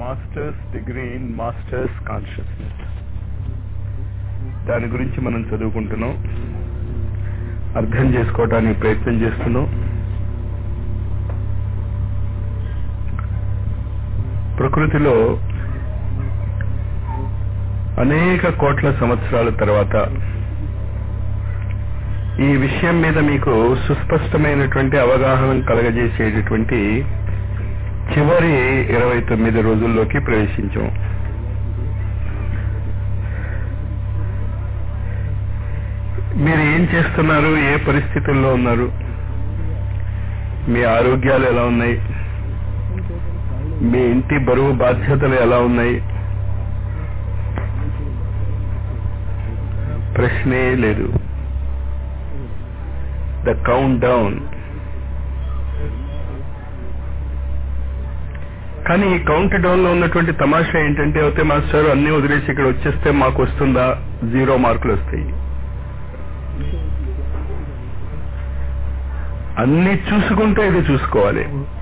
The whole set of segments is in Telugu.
Masters degree in masters consciousness దాని గురించి మనం చదువుకుంటున్నాం అర్థం చేసుకోవటానికి ప్రయత్నం చేస్తున్నాం ప్రకృతిలో అనేక కోట్ల సంవత్సరాల తర్వాత ఈ విషయం మీద మీకు సుస్పష్టమైనటువంటి అవగాహన కలగజేసేటటువంటి చివరి ఇరవై తొమ్మిది రోజుల్లోకి ప్రవేశించాం మీరు ఏం చేస్తున్నారు ఏ పరిస్థితుల్లో ఉన్నారు మీ ఆరోగ్యాలు ఎలా ఉన్నాయి మీ ఇంటి బరువు బాధ్యతలు ఎలా ఉన్నాయి ప్రశ్నే లేదు ద కౌంట్ డౌన్ కానీ ఈ కౌంట్ డౌన్ లో ఉన్నటువంటి తమాషా ఏంటంటే అయితే మాస్టర్ అన్ని వదిలేసి ఇక్కడ వచ్చేస్తే మాకు వస్తుందా జీరో మార్కులు వస్తాయి అన్ని చూసుకుంటే ఇది చూసుకోవాలి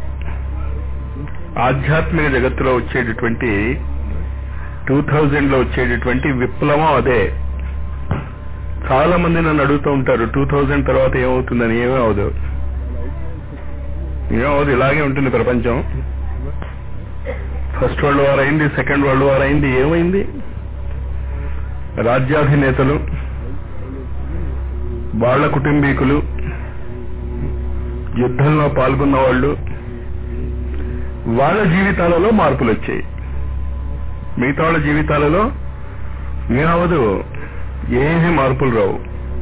ఆధ్యాత్మిక జగత్తులో వచ్చేటటువంటి టూ థౌజండ్ లో వచ్చేటటువంటి విప్లవం అదే చాలా మంది నన్ను అడుగుతూ ఉంటారు టూ థౌజండ్ తర్వాత ఏమవుతుందని ఏమీ అవదు ఏమవుదు ఇలాగే ఉంటుంది ప్రపంచం ఫస్ట్ వరల్డ్ వార్ అయింది సెకండ్ వరల్డ్ వార్ అయింది ఏమైంది రాజ్యాధినేతలు వాళ్ళ కుటుంబీకులు యుద్ధంలో పాల్గొన్న వాళ్ళు వాళ్ళ జీవితాలలో మార్పులు వచ్చాయి మిగతా వాళ్ళ జీవితాలలో ఏమవదు ఏమీ మార్పులు రావు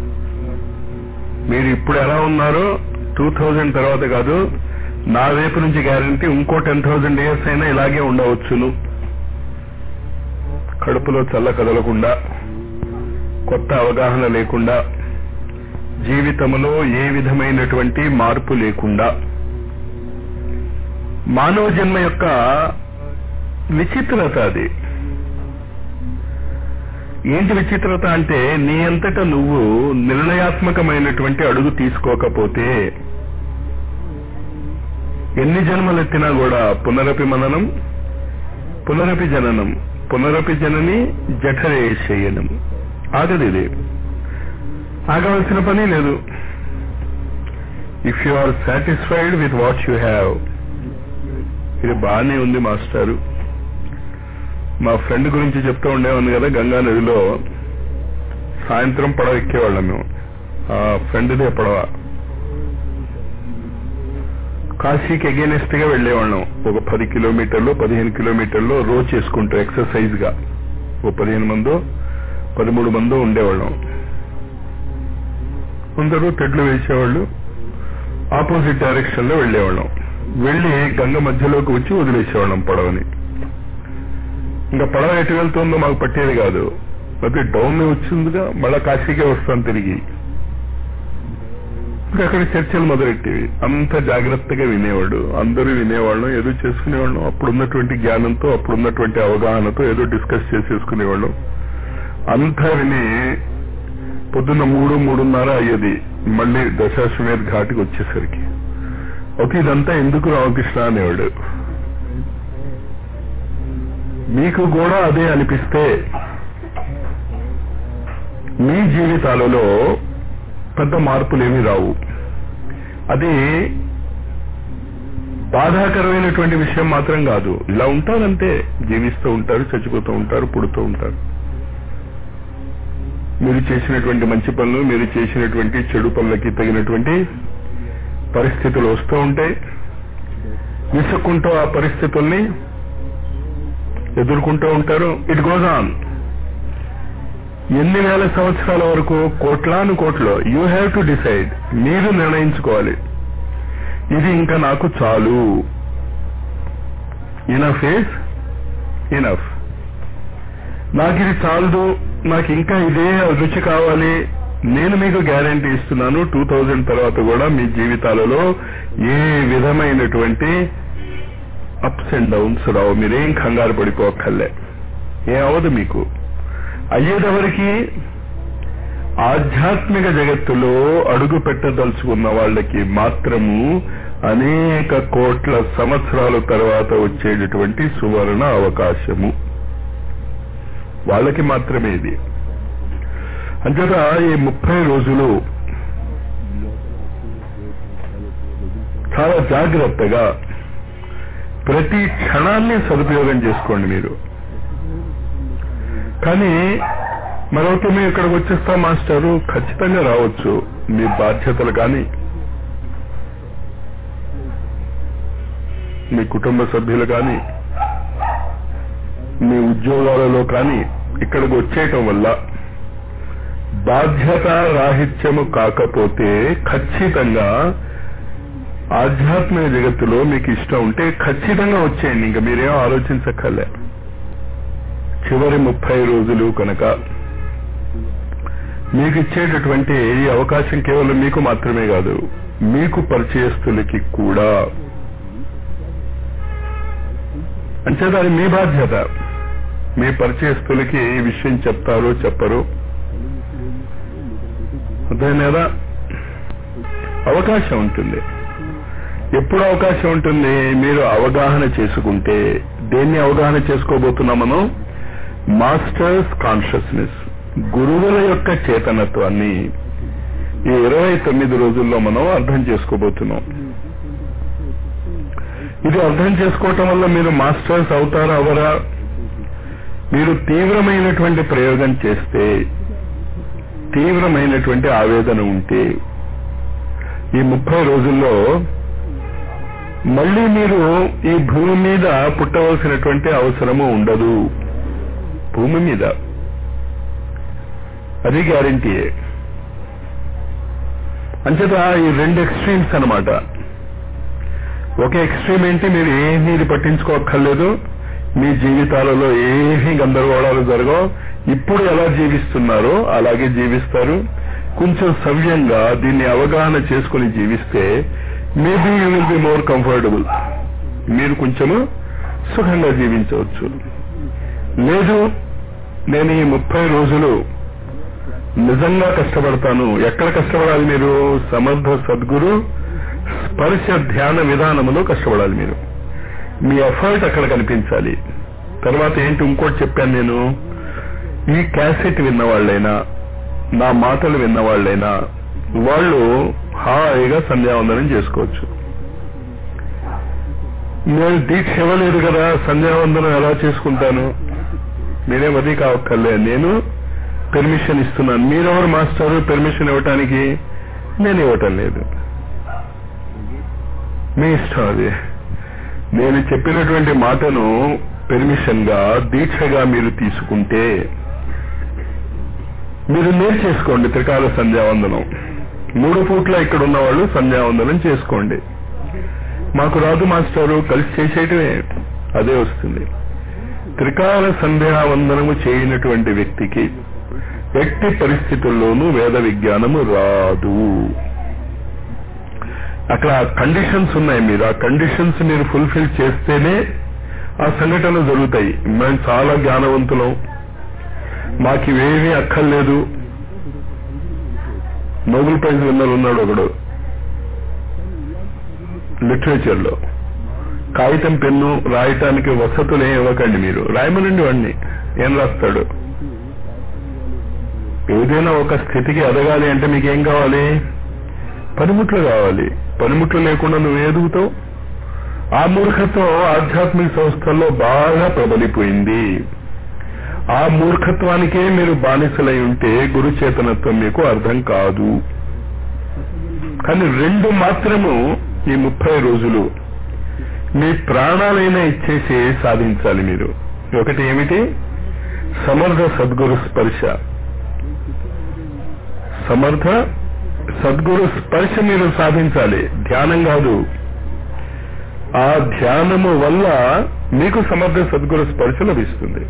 మీరు ఇప్పుడు ఎలా ఉన్నారో టూ థౌజండ్ తర్వాత కాదు నా వైపు నుంచి గ్యారంటీ ఇంకో టెన్ థౌజండ్ ఇయర్స్ అయినా ఇలాగే ఉండవచ్చును కడుపులో చల్ల కదలకుండా కొత్త అవగాహన లేకుండా జీవితంలో ఏ విధమైనటువంటి మార్పు లేకుండా మానవ జన్మ యొక్క విచిత్రత అది ఏంటి విచిత్రత అంటే నీ అంతట నువ్వు నిర్ణయాత్మకమైనటువంటి అడుగు తీసుకోకపోతే ఎన్ని జన్మలెత్తినా కూడా పునరపి మననం పునరపి జననం పునరపి జనని జఠరేషయనం ఆగదు ఇది ఆగవలసిన పని లేదు if you are satisfied with what you have ఇది బాగానే ఉంది మాస్టారు మా ఫ్రెండ్ గురించి చెప్తూ ఉండేవాను కదా గంగా నదిలో సాయంత్రం పడవ ఎక్కేవాళ్ళం మేము ఆ ఫ్రెండ్దే పడవ కాశీకి అగేనెస్ట్ గా వెళ్లేవాళ్ళం ఒక పది కిలోమీటర్లు పదిహేను కిలోమీటర్లు రోజు చేసుకుంటూ ఎక్సర్సైజ్ గా ఓ పదిహేను మందో పదమూడు మందో ఉండేవాళ్ళం అందరూ తెడ్లు వేసేవాళ్ళు ఆపోజిట్ డైరెక్షన్ లో వెళ్లేవాళ్ళం వెళ్లి గంగ మధ్యలోకి వచ్చి వదిలేసేవాళ్ళం పడవని ఇంకా పడవ ఎటు వెళ్తుందో మాకు పట్టేది కాదు అది డౌన్ వచ్చిందిగా మళ్ళా కాశీకే వస్తాం తిరిగి ఇంకా అక్కడ చర్చలు మొదలెట్టేవి అంత జాగ్రత్తగా వినేవాడు అందరూ వినేవాళ్ళం ఏదో చేసుకునేవాళ్ళం అప్పుడున్నటువంటి జ్ఞానంతో అప్పుడున్నటువంటి అవగాహనతో ఏదో డిస్కస్ చేసేసుకునేవాళ్ళం అంతా విని పొద్దున్న మూడు మూడున్నర అయ్యేది మళ్ళీ దశాశ్వమేధ్ ఘాట్కి వచ్చేసరికి ఓకే ఇదంతా ఎందుకు రామకృష్ణ అనేవాడు మీకు కూడా అదే అనిపిస్తే మీ జీవితాలలో పెద్ద మార్పులేమి రావు అది బాధాకరమైనటువంటి విషయం మాత్రం కాదు ఇలా ఉంటారంటే జీవిస్తూ ఉంటారు చచ్చిపోతూ ఉంటారు పుడుతూ ఉంటారు మీరు చేసినటువంటి మంచి పనులు మీరు చేసినటువంటి చెడు పనులకి తగినటువంటి పరిస్థితులు వస్తూ ఉంటాయి విసుక్కుంటూ ఆ పరిస్థితుల్ని ఎదుర్కొంటూ ఉంటారు ఇట్ గోజ్ ఆన్ ఎన్ని వేల సంవత్సరాల వరకు కోట్లాను కోట్లు యూ హ్యావ్ టు డిసైడ్ మీరు నిర్ణయించుకోవాలి ఇది ఇంకా నాకు చాలు ఇనఫ్ ఈజ్ ఇనఫ్ నాకు ఇది చాలదు నాకు ఇంకా ఇదే రుచి కావాలి నేను మీకు గ్యారంటీ ఇస్తున్నాను టూ థౌజండ్ తర్వాత కూడా మీ జీవితాలలో ఏ విధమైనటువంటి అప్స్ అండ్ డౌన్స్ రావు మీరేం కంగారు పడిపోక్కర్లే ఏం అవదు మీకు అయ్యేదెవరికి ఆధ్యాత్మిక జగత్తులో అడుగు పెట్టదలుచుకున్న వాళ్ళకి మాత్రము అనేక కోట్ల సంవత్సరాల తర్వాత వచ్చేటటువంటి సువర్ణ అవకాశము వాళ్ళకి మాత్రమే ఇది అంతేత ఈ ముప్పై రోజులు చాలా జాగ్రత్తగా ప్రతి క్షణాన్ని సదుపయోగం చేసుకోండి మీరు కానీ మరొకటి మేము ఇక్కడికి వచ్చేస్తాం మాస్టారు ఖచ్చితంగా రావచ్చు మీ బాధ్యతలు కానీ మీ కుటుంబ సభ్యులు కానీ మీ ఉద్యోగాలలో కానీ ఇక్కడికి వచ్చేయటం వల్ల బాధ్యత రాహిత్యము కాకపోతే ఖచ్చితంగా ఆధ్యాత్మిక జగత్తులో మీకు ఇష్టం ఉంటే ఖచ్చితంగా వచ్చేయండి ఇంకా మీరేం ఆలోచించక్కర్లే చివరి ముప్పై రోజులు కనుక మీకు ఇచ్చేటటువంటి ఈ అవకాశం కేవలం మీకు మాత్రమే కాదు మీకు పరిచయస్తులకి కూడా అంచేత అది మీ బాధ్యత మీ పరిచయస్తులకి ఈ విషయం చెప్తారో చెప్పరు అర్థమైనదా అవకాశం ఉంటుంది ఎప్పుడు అవకాశం ఉంటుంది మీరు అవగాహన చేసుకుంటే దేన్ని అవగాహన చేసుకోబోతున్నాం మనం మాస్టర్స్ కాన్షియస్నెస్ గురువుల యొక్క చేతనత్వాన్ని ఈ ఇరవై తొమ్మిది రోజుల్లో మనం అర్థం చేసుకోబోతున్నాం ఇది అర్థం చేసుకోవటం వల్ల మీరు మాస్టర్స్ అవుతారా అవరా మీరు తీవ్రమైనటువంటి ప్రయోగం చేస్తే తీవ్రమైనటువంటి ఆవేదన ఉంటే ఈ ముప్పై రోజుల్లో మళ్ళీ మీరు ఈ భూమి మీద పుట్టవలసినటువంటి అవసరము ఉండదు భూమి మీద అది గ్యారంటీయే అంచేత ఈ రెండు ఎక్స్ట్రీమ్స్ అనమాట ఒక ఎక్స్ట్రీమ్ ఏంటి మీరు ఏమీ పట్టించుకోక్కర్లేదు మీ జీవితాలలో ఏమీ గందరగోళాలు జరగవు ఇప్పుడు ఎలా జీవిస్తున్నారో అలాగే జీవిస్తారు కొంచెం సవ్యంగా దీన్ని అవగాహన చేసుకుని జీవిస్తే maybe you will be more comfortable మీరు కొంచెము సుఖంగా జీవించవచ్చు లేదు నేను ఈ ముప్పై రోజులు నిజంగా కష్టపడతాను ఎక్కడ కష్టపడాలి మీరు సమర్థ సద్గురు స్పర్శ ధ్యాన విధానములో కష్టపడాలి మీరు మీ ఎఫర్ట్ అక్కడ కనిపించాలి తర్వాత ఏంటి ఇంకోటి చెప్పాను నేను ఈ క్యాసెట్ విన్న వాళ్ళైనా నా మాటలు విన్న వాళ్ళైనా వాళ్ళు హాయిగా సంధ్యావందనం చేసుకోవచ్చు నేను దీక్ష ఇవ్వలేదు కదా సంధ్యావందనం ఎలా చేసుకుంటాను మీరేం అది కావక్కర్లే నేను పెర్మిషన్ ఇస్తున్నాను మీరెవరు మాస్టర్ పెర్మిషన్ ఇవ్వటానికి నేను ఇవ్వటం లేదు మీ ఇష్టం అది నేను చెప్పినటువంటి మాటను పెర్మిషన్ గా దీక్షగా మీరు తీసుకుంటే మీరు నేర్చేసుకోండి త్రికాల సంధ్యావందనం మూడు పూట్ల ఇక్కడ ఉన్న వాళ్ళు సంధ్యావందనం చేసుకోండి మాకు రాదు మాస్టారు కలిసి చేసేయటమే అదే వస్తుంది త్రికాల సంధ్యావందనము చేయనటువంటి వ్యక్తికి ఎట్టి పరిస్థితుల్లోనూ వేద విజ్ఞానము రాదు అక్కడ కండిషన్స్ ఉన్నాయి మీరు ఆ కండిషన్స్ మీరు ఫుల్ఫిల్ చేస్తేనే ఆ సంఘటనలు జరుగుతాయి మేము చాలా జ్ఞానవంతులం మాకు ఇవేమీ అక్కర్లేదు నోబెల్ ప్రైజ్ విన్నర్ ఉన్నాడు ఒకడు లిటరేచర్ లో కాగితం పెన్ను రాయటానికి వసతులు ఏం ఇవ్వకండి మీరు రాయమనండి వాడిని ఏం రాస్తాడు ఏదైనా ఒక స్థితికి ఎదగాలి అంటే మీకేం కావాలి పనిముట్లు కావాలి పనిముట్లు లేకుండా నువ్వు ఎదుగుతావు ఆ మూర్ఖత్వం ఆధ్యాత్మిక సంస్థల్లో బాగా ప్రబలిపోయింది ఆ మూర్ఖత్వానికే మీరు బానిసలై ఉంటే గురు చేతనత్వం మీకు అర్థం కాదు కానీ రెండు మాత్రము ఈ ముప్పై రోజులు మీ ప్రాణాలైనా ఇచ్చేసి సాధించాలి మీరు ఒకటి ఏమిటి సమర్థ సద్గురు స్పర్శ సమర్థ సద్గురు స్పర్శ మీరు సాధించాలి ధ్యానం కాదు ఆ ధ్యానము వల్ల మీకు సమర్థ సద్గురు స్పర్శ లభిస్తుంది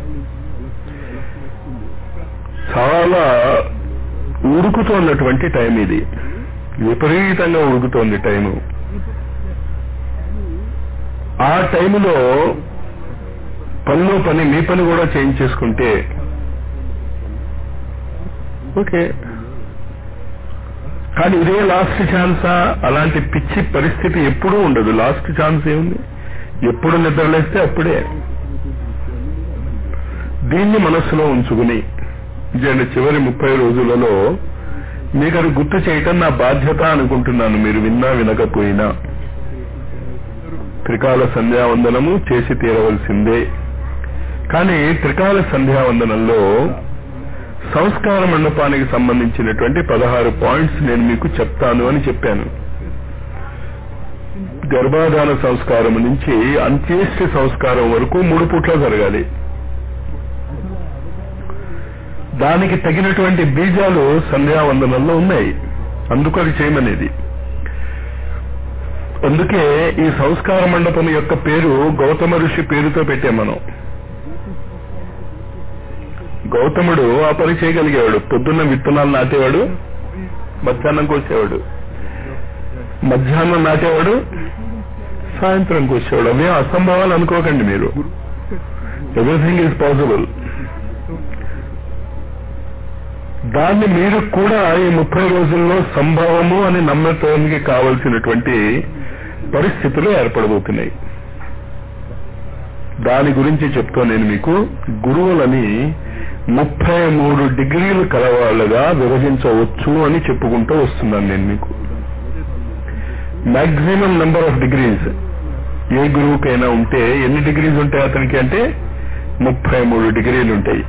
చాలా ఉడుకుతోన్నటువంటి టైం ఇది విపరీతంగా ఉడుకుతోంది టైము ఆ టైములో పనిలో పని మీ పని కూడా చేంజ్ చేసుకుంటే ఓకే కానీ ఇదే లాస్ట్ ఛాన్సా అలాంటి పిచ్చి పరిస్థితి ఎప్పుడూ ఉండదు లాస్ట్ ఛాన్స్ ఏముంది ఎప్పుడు నిద్రలేస్తే అప్పుడే దీన్ని మనస్సులో ఉంచుకుని ఇదండి చివరి ముప్పై రోజులలో మీకు అది గుర్తు చేయటం నా బాధ్యత అనుకుంటున్నాను మీరు విన్నా వినకపోయినా త్రికాల సంధ్యావందనము చేసి తీరవలసిందే కానీ త్రికాల సంధ్యావందనంలో సంస్కార మండపానికి సంబంధించినటువంటి పదహారు పాయింట్స్ నేను మీకు చెప్తాను అని చెప్పాను గర్భాధాన సంస్కారం నుంచి అంత్యేష్టి సంస్కారం వరకు మూడు పూట్ల జరగాలి దానికి తగినటువంటి బీజాలు సంధ్యావందనంలో ఉన్నాయి అందుకు అది చేయమనేది అందుకే ఈ సంస్కార మండపం యొక్క పేరు గౌతమ ఋషి పేరుతో పెట్టాం మనం గౌతముడు ఆ పని చేయగలిగేవాడు పొద్దున్న విత్తనాలు నాటేవాడు మధ్యాహ్నం కోసేవాడు మధ్యాహ్నం నాటేవాడు సాయంత్రం కోసేవాడు అవే అసంభవాలు అనుకోకండి మీరు ఎవ్రీథింగ్ ఈజ్ పాసిబుల్ దాన్ని మీరు కూడా ఈ ముప్పై రోజుల్లో సంభవము అని నమ్మటానికి కావలసినటువంటి పరిస్థితులు ఏర్పడబోతున్నాయి దాని గురించి చెప్తూ నేను మీకు గురువులని ముప్పై మూడు డిగ్రీలు కలవాళ్ళగా విభజించవచ్చు అని చెప్పుకుంటూ వస్తున్నాను నేను మీకు మాక్సిమం నెంబర్ ఆఫ్ డిగ్రీస్ ఏ గురువుకైనా ఉంటే ఎన్ని డిగ్రీస్ ఉంటాయి అతనికి అంటే ముప్పై మూడు డిగ్రీలు ఉంటాయి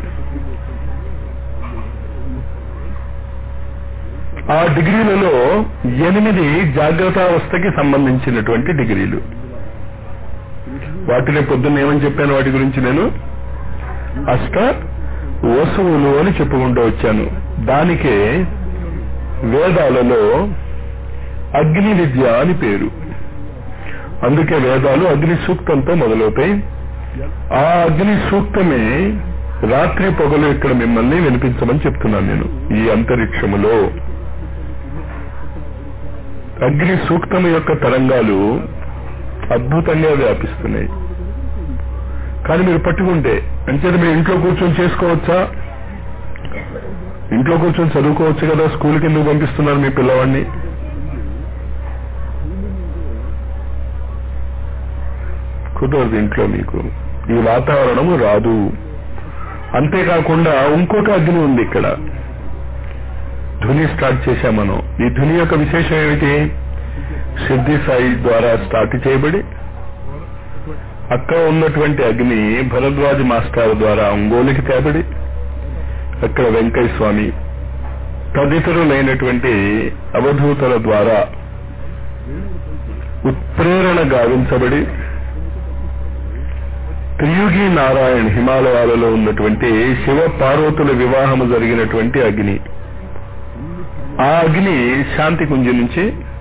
ఆ డిగ్రీలలో ఎనిమిది జాగ్రత్తావస్థకి సంబంధించినటువంటి డిగ్రీలు వాటిని పొద్దున్న ఏమని చెప్పాను వాటి గురించి నేను అష్ట వసువులు అని చెప్పుకుంటూ వచ్చాను దానికే వేదాలలో అగ్ని విద్య అని పేరు అందుకే వేదాలు అగ్ని సూక్తంతో మొదలవుతాయి ఆ అగ్ని సూక్తమే రాత్రి పొగలు ఇక్కడ మిమ్మల్ని వినిపించమని చెప్తున్నాను నేను ఈ అంతరిక్షములో అగ్ని సూక్తము యొక్క తరంగాలు అద్భుతంగా వ్యాపిస్తున్నాయి కానీ మీరు పట్టుకుంటే అంచేత మీరు ఇంట్లో కూర్చొని చేసుకోవచ్చా ఇంట్లో కూర్చొని చదువుకోవచ్చు కదా స్కూల్కి ఎందుకు పంపిస్తున్నారు మీ పిల్లవాడిని కుదరదు ఇంట్లో మీకు ఈ వాతావరణము రాదు అంతేకాకుండా ఇంకొక అగ్ని ఉంది ఇక్కడ ధ్వని స్టార్ట్ చేశాం మనం ఈ ధ్వని యొక్క విశేషం ఏమిటి సిద్ధి సాయి ద్వారా స్టార్ట్ చేయబడి అక్కడ ఉన్నటువంటి అగ్ని భరద్వాజ్ మాస్టర్ ద్వారా ఒంగోలుకి తేబడి అక్కడ వెంకయ్య స్వామి తదితరులైనటువంటి అవధూతల ద్వారా ఉత్ప్రేరణ గావించబడి త్రియుగి నారాయణ్ హిమాలయాలలో ఉన్నటువంటి శివ పార్వతుల వివాహము జరిగినటువంటి అగ్ని ఆ అగ్ని శాంతి కుంజి నుంచి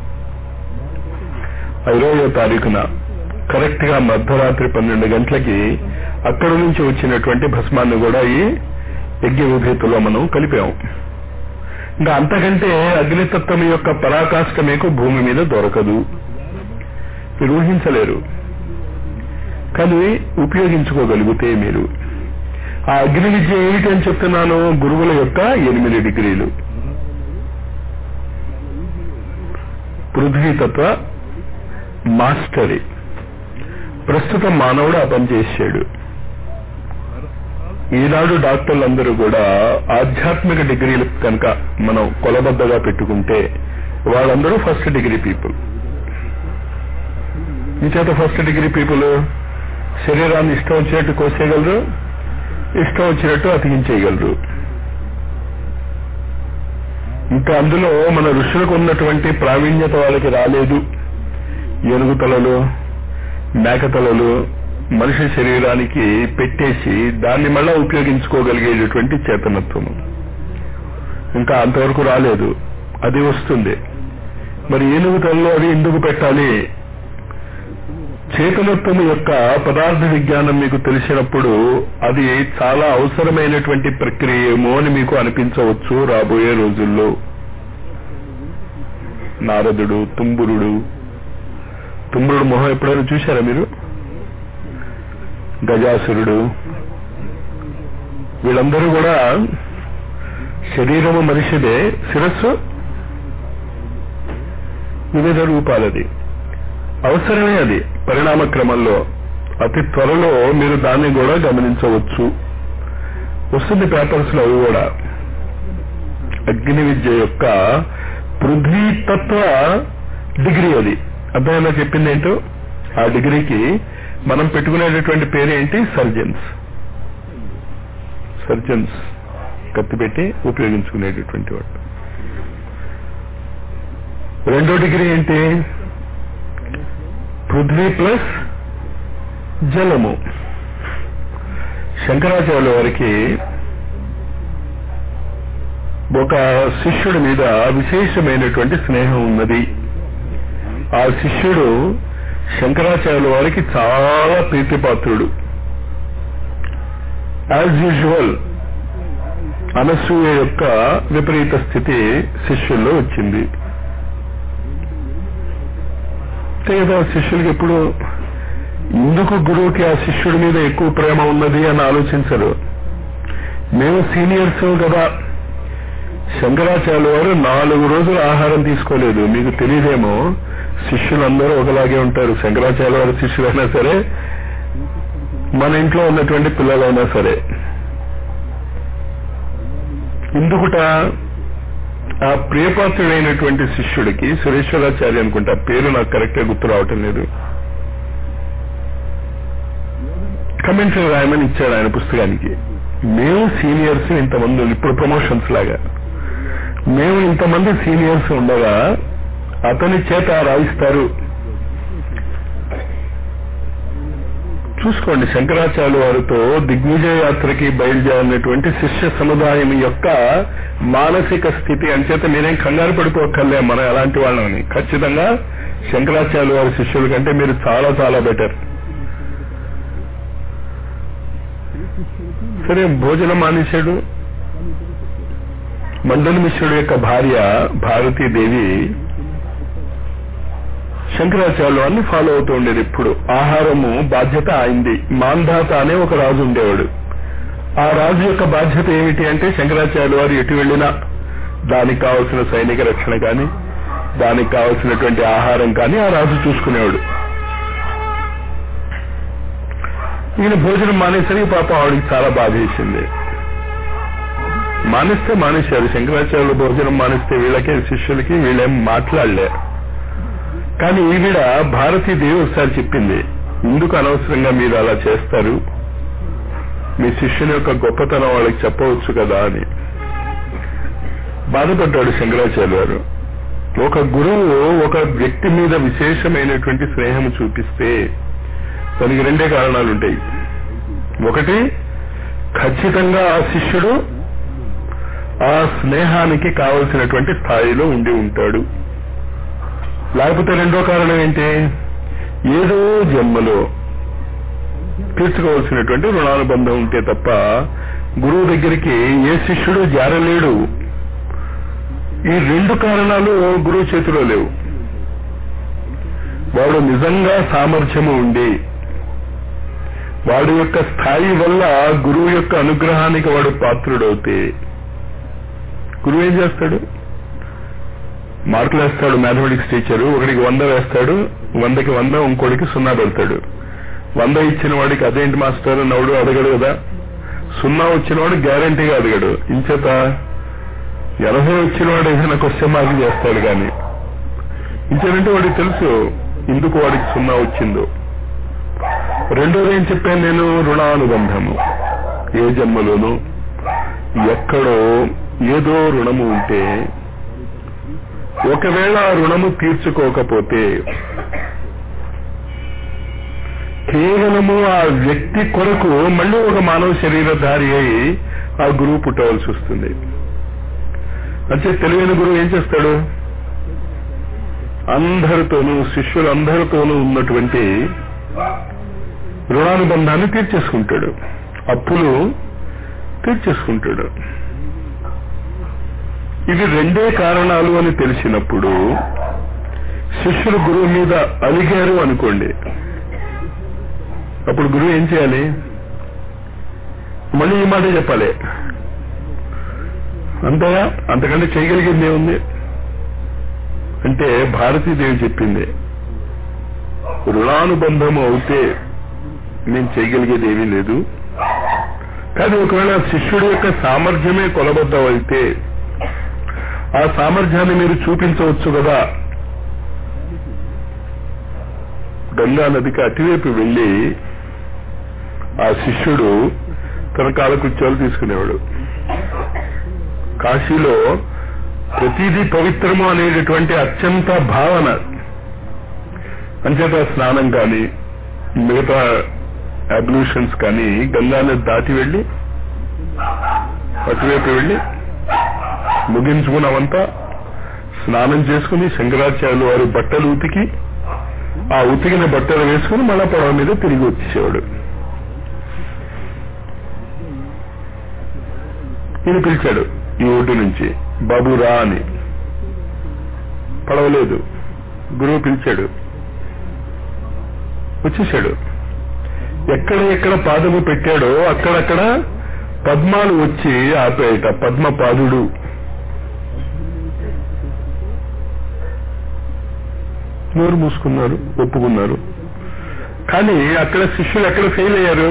ఇరవయో తారీఖున కరెక్ట్ గా మధ్యరాత్రి పన్నెండు గంటలకి అక్కడి నుంచి వచ్చినటువంటి భస్మాన్ని కూడా ఈ యజ్ఞ విభేతులో మనం కలిపాం ఇంకా అంతకంటే అగ్నితత్వం యొక్క పరాకాష్ట మీకు భూమి మీద దొరకదు మీరు ఊహించలేరు కానీ ఉపయోగించుకోగలిగితే మీరు ఆ అగ్ని విద్య ఏమిటి అని చెప్తున్నాను గురువుల యొక్క ఎనిమిది డిగ్రీలు పృథ్వీతత్వ మాస్టరీ ప్రస్తుతం మానవుడు ఆ పని చేశాడు ఈనాడు డాక్టర్లందరూ కూడా ఆధ్యాత్మిక డిగ్రీలు కనుక మనం కొలబద్దగా పెట్టుకుంటే వాళ్ళందరూ ఫస్ట్ డిగ్రీ పీపుల్ మీ చేత ఫస్ట్ డిగ్రీ పీపుల్ శరీరాన్ని ఇష్టం వచ్చినట్టు కోసేయగలరు ఇష్టం వచ్చినట్టు అతికించేయగలరు ఇంకా అందులో మన ఋషులకు ఉన్నటువంటి ప్రావీణ్యత వాళ్ళకి రాలేదు ఏనుగు తలలు మేకతలలు మనిషి శరీరానికి పెట్టేసి దాన్ని మళ్ళా ఉపయోగించుకోగలిగేటటువంటి చేతనత్వము ఇంకా అంతవరకు రాలేదు అది వస్తుంది మరి ఏనుగు తలలో అది ఎందుకు పెట్టాలి చేతనత్వం యొక్క పదార్థ విజ్ఞానం మీకు తెలిసినప్పుడు అది చాలా అవసరమైనటువంటి ప్రక్రియ ఏమో అని మీకు అనిపించవచ్చు రాబోయే రోజుల్లో నారదుడు తుంబురుడు తుంబురుడు మొహం ఎప్పుడైనా చూశారా మీరు గజాసురుడు వీళ్ళందరూ కూడా శరీరము మనిషిదే శిరస్సు వివిధ రూపాలది అవసరమే అది పరిణామ క్రమంలో అతి త్వరలో మీరు దాన్ని కూడా గమనించవచ్చు వస్తుంది పేపర్స్ లో అవి కూడా అగ్ని విద్య యొక్క పృథ్వీతత్వ డిగ్రీ అది అర్థమైనా చెప్పింది ఏంటో ఆ డిగ్రీకి మనం పెట్టుకునేటటువంటి పేరు ఏంటి సర్జన్స్ సర్జన్స్ కత్తి పెట్టి ఉపయోగించుకునేటటువంటి వాడు రెండో డిగ్రీ ఏంటి పృథ్వీ ప్లస్ జలము శంకరాచార్యుల వారికి ఒక శిష్యుడి మీద విశేషమైనటువంటి స్నేహం ఉన్నది ఆ శిష్యుడు శంకరాచార్యుల వారికి చాలా ప్రీతిపాత్రుడు యాజ్ యూజువల్ అనసూయ యొక్క విపరీత స్థితి శిష్యుల్లో వచ్చింది లేదా శిష్యులకి ఎప్పుడు ఎందుకు గురువుకి ఆ శిష్యుడి మీద ఎక్కువ ప్రేమ ఉన్నది అని ఆలోచించరు మేము సీనియర్స్ కదా శంకరాచార్యుల వారు నాలుగు రోజులు ఆహారం తీసుకోలేదు మీకు తెలియదేమో శిష్యులందరూ ఒకలాగే ఉంటారు శంకరాచార్య వారి శిష్యులైనా సరే మన ఇంట్లో ఉన్నటువంటి పిల్లలైనా సరే ఎందుకుట ఆ ప్రియపాత్రుడైనటువంటి శిష్యుడికి సురేశ్వరాచార్య అనుకుంటా పేరు నాకు కరెక్ట్ గా గుర్తు రావటం లేదు కమెంటరీ రాయమని ఇచ్చాడు ఆయన పుస్తకానికి మేము సీనియర్స్ ఇంతమంది ఇప్పుడు ప్రమోషన్స్ లాగా మేము ఇంతమంది సీనియర్స్ ఉండగా అతని చేత రాయిస్తారు చూసుకోండి శంకరాచార్య వారితో దిగ్విజయ యాత్రకి బయలుదేరినటువంటి శిష్య సముదాయం యొక్క మానసిక స్థితి అంచేత మీరేం కంగారు పడిపోక్కర్లే మనం ఎలాంటి వాళ్ళని ఖచ్చితంగా శంకరాచార్య వారి శిష్యుల కంటే మీరు చాలా చాలా బెటర్ సరే భోజనం మానేశాడు మండల మిశ్రుడు యొక్క భార్య భారతీదేవి శంకరాచార్యులు అన్ని ఫాలో అవుతూ ఉండేది ఇప్పుడు ఆహారము బాధ్యత అయింది మాంధాత అనే ఒక రాజు ఉండేవాడు ఆ రాజు యొక్క బాధ్యత ఏమిటి అంటే శంకరాచార్యులు వారు ఎటు వెళ్ళినా దానికి కావలసిన సైనిక రక్షణ కానీ దానికి కావలసినటువంటి ఆహారం కానీ ఆ రాజు చూసుకునేవాడు ఈయన భోజనం మానేసరికి పాప ఆవిడకి చాలా బాధ వేసింది మానేస్తే మానేశారు శంకరాచార్యులు భోజనం మానేస్తే వీళ్ళకి శిష్యులకి వీళ్ళేం మాట్లాడలే కానీ ఈవిడ భారతీదేవి ఒకసారి చెప్పింది ఎందుకు అనవసరంగా మీరు అలా చేస్తారు మీ శిష్యుని యొక్క గొప్పతనం వాళ్ళకి చెప్పవచ్చు కదా అని బాధపడ్డాడు శంకరాచార్య గారు ఒక గురువు ఒక వ్యక్తి మీద విశేషమైనటువంటి స్నేహం చూపిస్తే దానికి రెండే కారణాలు ఉంటాయి ఒకటి ఖచ్చితంగా ఆ శిష్యుడు ఆ స్నేహానికి కావలసినటువంటి స్థాయిలో ఉండి ఉంటాడు లేకపోతే రెండో కారణం ఏంటి ఏదో జన్మలో తీర్చుకోవాల్సినటువంటి రుణానుబంధం ఉంటే తప్ప గురువు దగ్గరికి ఏ శిష్యుడు జారలేడు ఈ రెండు కారణాలు గురువు చేతిలో లేవు వాడు నిజంగా సామర్థ్యము ఉండి వాడి యొక్క స్థాయి వల్ల గురువు యొక్క అనుగ్రహానికి వాడు పాత్రుడవుతే గురువు ఏం చేస్తాడు మార్కులు వేస్తాడు మ్యాథమెటిక్స్ టీచరు ఒకడికి వంద వేస్తాడు వందకి వంద ఇంకోటికి సున్నా పెడతాడు వంద ఇచ్చిన వాడికి అదేంటి మాస్టర్ నవ్వుడు అడగడు కదా సున్నా వచ్చిన వాడు గ్యారంటీగా అడగడు ఇంచేత ఎనభై వచ్చిన వాడు ఏదైనా క్వశ్చన్ మార్క్ చేస్తాడు కానీ ఇంచేదంటే వాడికి తెలుసు ఎందుకు వాడికి సున్నా వచ్చిందో రెండోది ఏం చెప్పాను నేను రుణానుబంధము ఏ జన్మలోనూ ఎక్కడో ఏదో రుణము ఉంటే ఒకవేళ ఆ రుణము తీర్చుకోకపోతే కేవలము ఆ వ్యక్తి కొరకు మళ్ళీ ఒక మానవ శరీరధారి అయి ఆ గురువు పుట్టవలసి వస్తుంది అంటే తెలివైన గురువు ఏం చేస్తాడు అందరితోనూ శిష్యులందరితోనూ ఉన్నటువంటి రుణానుబంధాన్ని తీర్చేసుకుంటాడు అప్పులు తీర్చేసుకుంటాడు ఇవి రెండే కారణాలు అని తెలిసినప్పుడు శిష్యులు గురువు మీద అలిగారు అనుకోండి అప్పుడు గురువు ఏం చేయాలి మళ్ళీ ఈ మాట చెప్పాలి అంతగా అంతకంటే చేయగలిగింది ఏముంది అంటే భారతీదేవి చెప్పింది రుణానుబంధము అవుతే నేను చేయగలిగేది ఏమీ లేదు కానీ ఒకవేళ శిష్యుడి యొక్క సామర్థ్యమే కొలబద్దవైతే ఆ సామర్థ్యాన్ని మీరు చూపించవచ్చు కదా గంగా నదికి అటువైపు వెళ్ళి ఆ శిష్యుడు తన కాలకృత్యాలు తీసుకునేవాడు కాశీలో ప్రతిదీ పవిత్రము అనేటటువంటి అత్యంత భావన అంచేత స్నానం కానీ మిగతా అబ్లూషన్స్ కానీ గంగాని దాటి వెళ్ళి అటువైపు వెళ్ళి ముగించుకున్నామంతా స్నానం చేసుకుని శంకరాచార్యులు వారి బట్టలు ఉతికి ఆ ఉతికిన బట్టలు వేసుకుని మళ్ళా పొడవ మీద తిరిగి వచ్చేసేవాడు ఈయన పిలిచాడు ఈ ఒడ్డు నుంచి బాబు రా అని పడవలేదు గురువు పిలిచాడు వచ్చేసాడు ఎక్కడ ఎక్కడ పాదము పెట్టాడో అక్కడక్కడ పద్మాలు వచ్చి ఆపేయట పద్మపాదుడు నోరు మూసుకున్నారు ఒప్పుకున్నారు కానీ అక్కడ శిష్యులు ఎక్కడ ఫెయిల్ అయ్యారు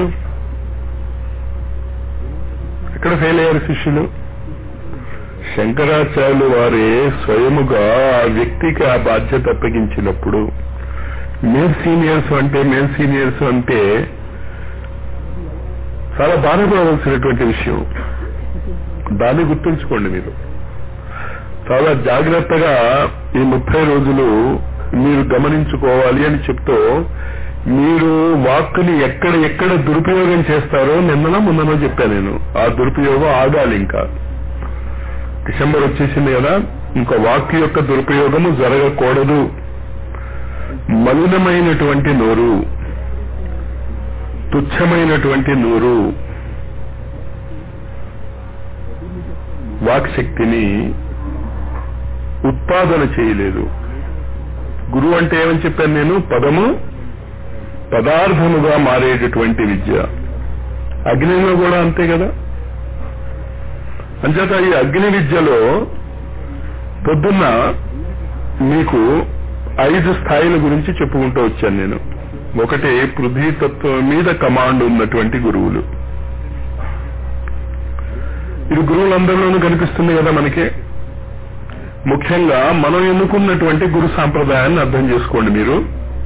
ఎక్కడ ఫెయిల్ అయ్యారు శిష్యులు శంకరాచార్యులు వారే స్వయముగా ఆ వ్యక్తికి ఆ బాధ్యత అప్పగించినప్పుడు మేల్ సీనియర్స్ అంటే మేల్ సీనియర్స్ అంటే చాలా బాధపడవలసినటువంటి విషయం దాన్ని గుర్తుంచుకోండి మీరు చాలా జాగ్రత్తగా ఈ ముప్పై రోజులు మీరు గమనించుకోవాలి అని చెప్తూ మీరు వాక్కుని ఎక్కడ ఎక్కడ దురుపయోగం చేస్తారో నిన్ననో ముందనో చెప్పాను నేను ఆ దురుపయోగం ఆగాలి ఇంకా డిసెంబర్ వచ్చేసింది కదా ఇంకా వాక్కు యొక్క దురుపయోగము జరగకూడదు మలినమైనటువంటి నోరు తుచ్చమైనటువంటి నోరు వాక్శక్తిని ఉత్పాదన చేయలేదు గురువు అంటే ఏమని చెప్పాను నేను పదము పదార్థముగా మారేటటువంటి విద్య అగ్నిలో కూడా అంతే కదా అంచేత ఈ అగ్ని విద్యలో పొద్దున్న మీకు ఐదు స్థాయిల గురించి చెప్పుకుంటూ వచ్చాను నేను ఒకటి పృథ్వీతత్వం మీద కమాండ్ ఉన్నటువంటి గురువులు ఇది గురువులందరిలోనూ కనిపిస్తుంది కదా మనకి ముఖ్యంగా మనం ఎన్నుకున్నటువంటి గురు సాంప్రదాయాన్ని అర్థం చేసుకోండి మీరు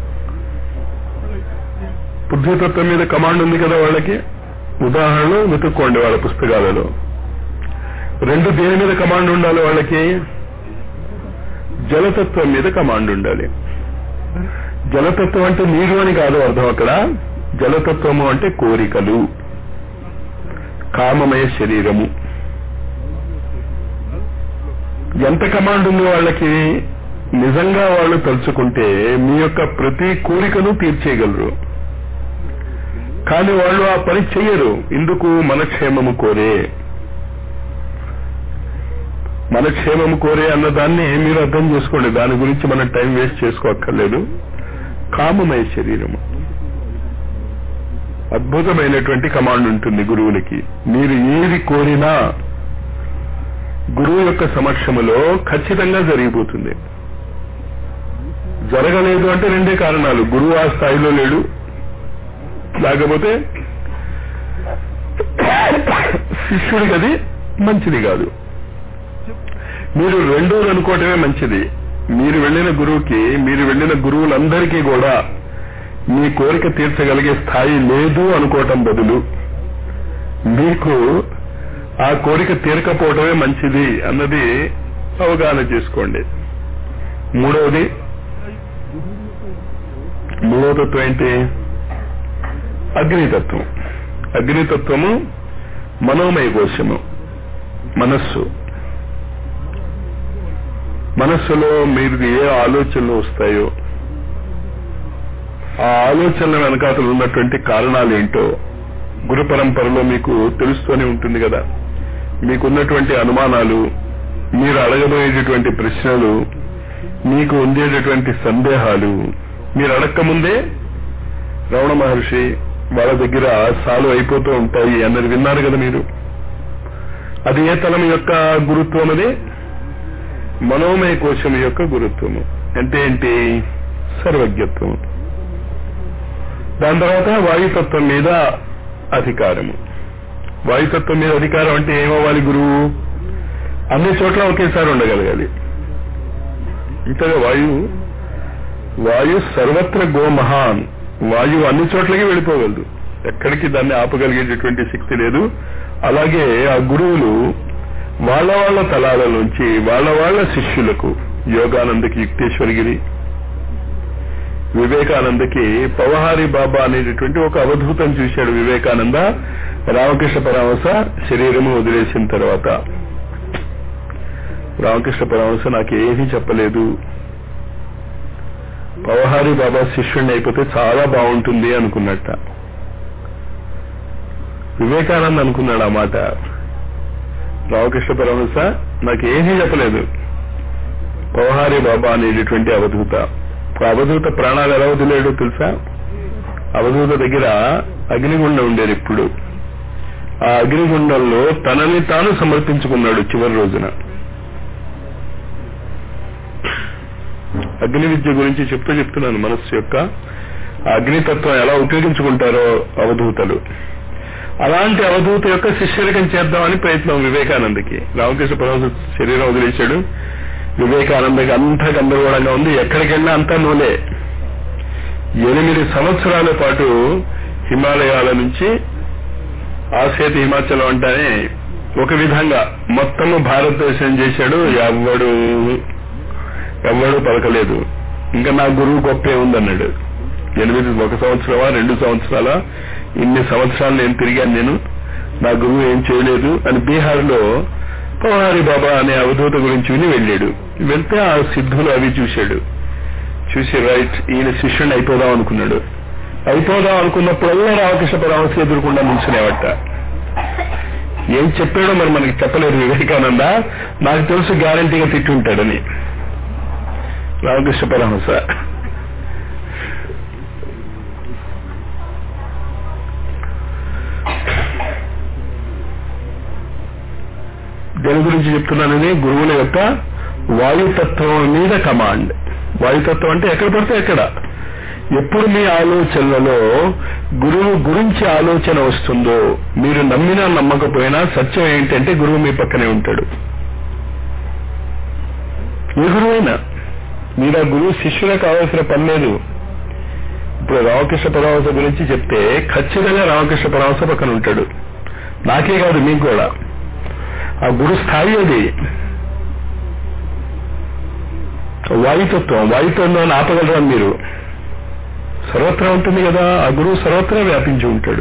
పృథ్వీతత్వం మీద కమాండ్ ఉంది కదా వాళ్ళకి ఉదాహరణలు వెతుక్కోండి వాళ్ళ పుస్తకాలలో రెండు దేని మీద కమాండ్ ఉండాలి వాళ్ళకి జలతత్వం మీద కమాండ్ ఉండాలి జలతత్వం అంటే నీరు అని కాదు అర్థం అక్కడ జలతత్వము అంటే కోరికలు కామమయ శరీరము ఎంత కమాండ్ ఉంది వాళ్ళకి నిజంగా వాళ్ళు తలుచుకుంటే మీ యొక్క ప్రతి కోరికను తీర్చేయగలరు కానీ వాళ్ళు ఆ పని చెయ్యరు ఇందుకు మన క్షేమము కోరే మన క్షేమము కోరే అన్నదాన్ని మీరు అర్థం చేసుకోండి దాని గురించి మనం టైం వేస్ట్ చేసుకోక్కర్లేదు కామమయ శరీరము అద్భుతమైనటువంటి కమాండ్ ఉంటుంది గురువులకి మీరు ఏది కోరినా గురువు యొక్క సమక్షములో ఖచ్చితంగా జరిగిపోతుంది జరగలేదు అంటే రెండే కారణాలు గురువు ఆ స్థాయిలో లేడు లేకపోతే శిష్యుడికి అది మంచిది కాదు మీరు రెండోది అనుకోవటమే మంచిది మీరు వెళ్ళిన గురువుకి మీరు వెళ్ళిన గురువులందరికీ కూడా మీ కోరిక తీర్చగలిగే స్థాయి లేదు అనుకోవటం బదులు మీకు ఆ కోరిక తీరకపోవటమే మంచిది అన్నది అవగాహన చేసుకోండి మూడవది మూడవ తత్వం ఏంటి అగ్నితత్వం అగ్నితత్వము మనోమయ కోశము మనస్సు మనస్సులో మీరు ఏ ఆలోచనలు వస్తాయో ఆ ఆలోచనల వెనకాతలు ఉన్నటువంటి కారణాలు ఏంటో గురు పరంపరలో మీకు తెలుస్తూనే ఉంటుంది కదా మీకున్నటువంటి అనుమానాలు మీరు అడగబోయేటటువంటి ప్రశ్నలు మీకు ఉండేటటువంటి సందేహాలు మీరు అడక్కముందే రమణ మహర్షి వాళ్ళ దగ్గర సాలు అయిపోతూ ఉంటాయి అన్నది విన్నారు కదా మీరు అది ఏ తలం యొక్క గురుత్వం అది మనోమయ కోశం యొక్క గురుత్వము అంటే ఏంటి సర్వజ్ఞత్వము దాని తర్వాత వాయుతత్వం మీద అధికారము వాయుతత్వం మీద అధికారం అంటే ఏమవ్వాలి గురువు అన్ని చోట్ల ఒకేసారి ఉండగలగాలి ఇంతగా వాయువు వాయు సర్వత్ర గో మహాన్ వాయువు అన్ని చోట్లకి వెళ్ళిపోగలదు ఎక్కడికి దాన్ని ఆపగలిగేటటువంటి శక్తి లేదు అలాగే ఆ గురువులు వాళ్ళ వాళ్ళ తలాల నుంచి వాళ్ళ వాళ్ళ శిష్యులకు యోగానందకి యుక్తేశ్వరగిరి వివేకానందకి పవహారి బాబా అనేటటువంటి ఒక అవధూతం చూశాడు వివేకానంద రామకృష్ణ పరమహంస శరీరము వదిలేసిన తర్వాత రామకృష్ణ పరమహంస నాకు ఏమీ చెప్పలేదు పవహారి బాబా శిష్యుడిని అయిపోతే చాలా బాగుంటుంది అనుకున్నట్ట వివేకానంద్ అనుకున్నాడు ఆ మాట రామకృష్ణ పరమహంస నాకు ఏమీ చెప్పలేదు పవహారి బాబా అనేటటువంటి అవధూత ఆ అవధూత ప్రాణాలు ఎలా వదిలేడో తెలుసా అవధూత దగ్గర అగ్నిగుండం ఉండేది ఇప్పుడు ఆ అగ్నిగుండంలో తనని తాను సమర్పించుకున్నాడు చివరి రోజున అగ్ని విద్య గురించి చెప్తూ చెప్తున్నాను మనస్సు యొక్క ఆ అగ్నితత్వం ఎలా ఉపయోగించుకుంటారో అవధూతలు అలాంటి అవధూత యొక్క శిష్యరికం చేద్దామని ప్రయత్నం వివేకానందకి రామకృష్ణ పరమహంస శరీరం వదిలేశాడు వివేకానందకి అంతా గందరగోళంగా ఉంది ఎక్కడికి వెళ్ళినా అంతా నూనె ఎనిమిది సంవత్సరాల పాటు హిమాలయాల నుంచి ఆసేత హిమాచలం అంటానే ఒక విధంగా మొత్తము భారతదేశం చేశాడు ఎవ్వడు ఎవ్వడు పలకలేదు ఇంకా నా గురువు గొప్పే ఉందన్నాడు ఎనిమిది ఒక సంవత్సరమా రెండు సంవత్సరాల ఇన్ని సంవత్సరాలు నేను తిరిగాను నేను నా గురువు ఏం చేయలేదు అని బీహార్లో పవహారి బాబా అనే అవధూత గురించి విని వెళ్ళాడు వెళ్తే ఆ సిద్ధులు అవి చూశాడు చూసి రైట్ ఈయన శిష్యుని అయిపోదాం అనుకున్నాడు అయిపోదాం అనుకున్నప్పుడల్లా రామకృష్ణ పరమహంస ఎదురుకుండా నిల్చునేవట ఏం చెప్పాడో మరి మనకి చెప్పలేదు వివేకానంద నాకు తెలుసు గ్యారంటీగా తిట్టుంటాడని రామకృష్ణ పరమహంస దేని గురించి చెప్తున్నానని గురువుల యొక్క వాయుతత్వం మీద కమాండ్ వాయుతత్వం అంటే ఎక్కడ పడితే ఎక్కడ ఎప్పుడు మీ ఆలోచనలలో గురువు గురించి ఆలోచన వస్తుందో మీరు నమ్మినా నమ్మకపోయినా సత్యం ఏంటంటే గురువు మీ పక్కనే ఉంటాడు ఏ గురువైనా మీరు ఆ గురువు శిష్యులకు కావాల్సిన పని లేదు ఇప్పుడు రామకృష్ణ పరమహంస గురించి చెప్తే ఖచ్చితంగా రామకృష్ణ పరమహంస పక్కన ఉంటాడు నాకే కాదు మీకు కూడా ఆ గురు స్థాయి అది వాయుతత్వం వాయుతత్వం ఆపగలరా మీరు సర్వత్రా ఉంటుంది కదా ఆ గురువు సర్వత్రా వ్యాపించి ఉంటాడు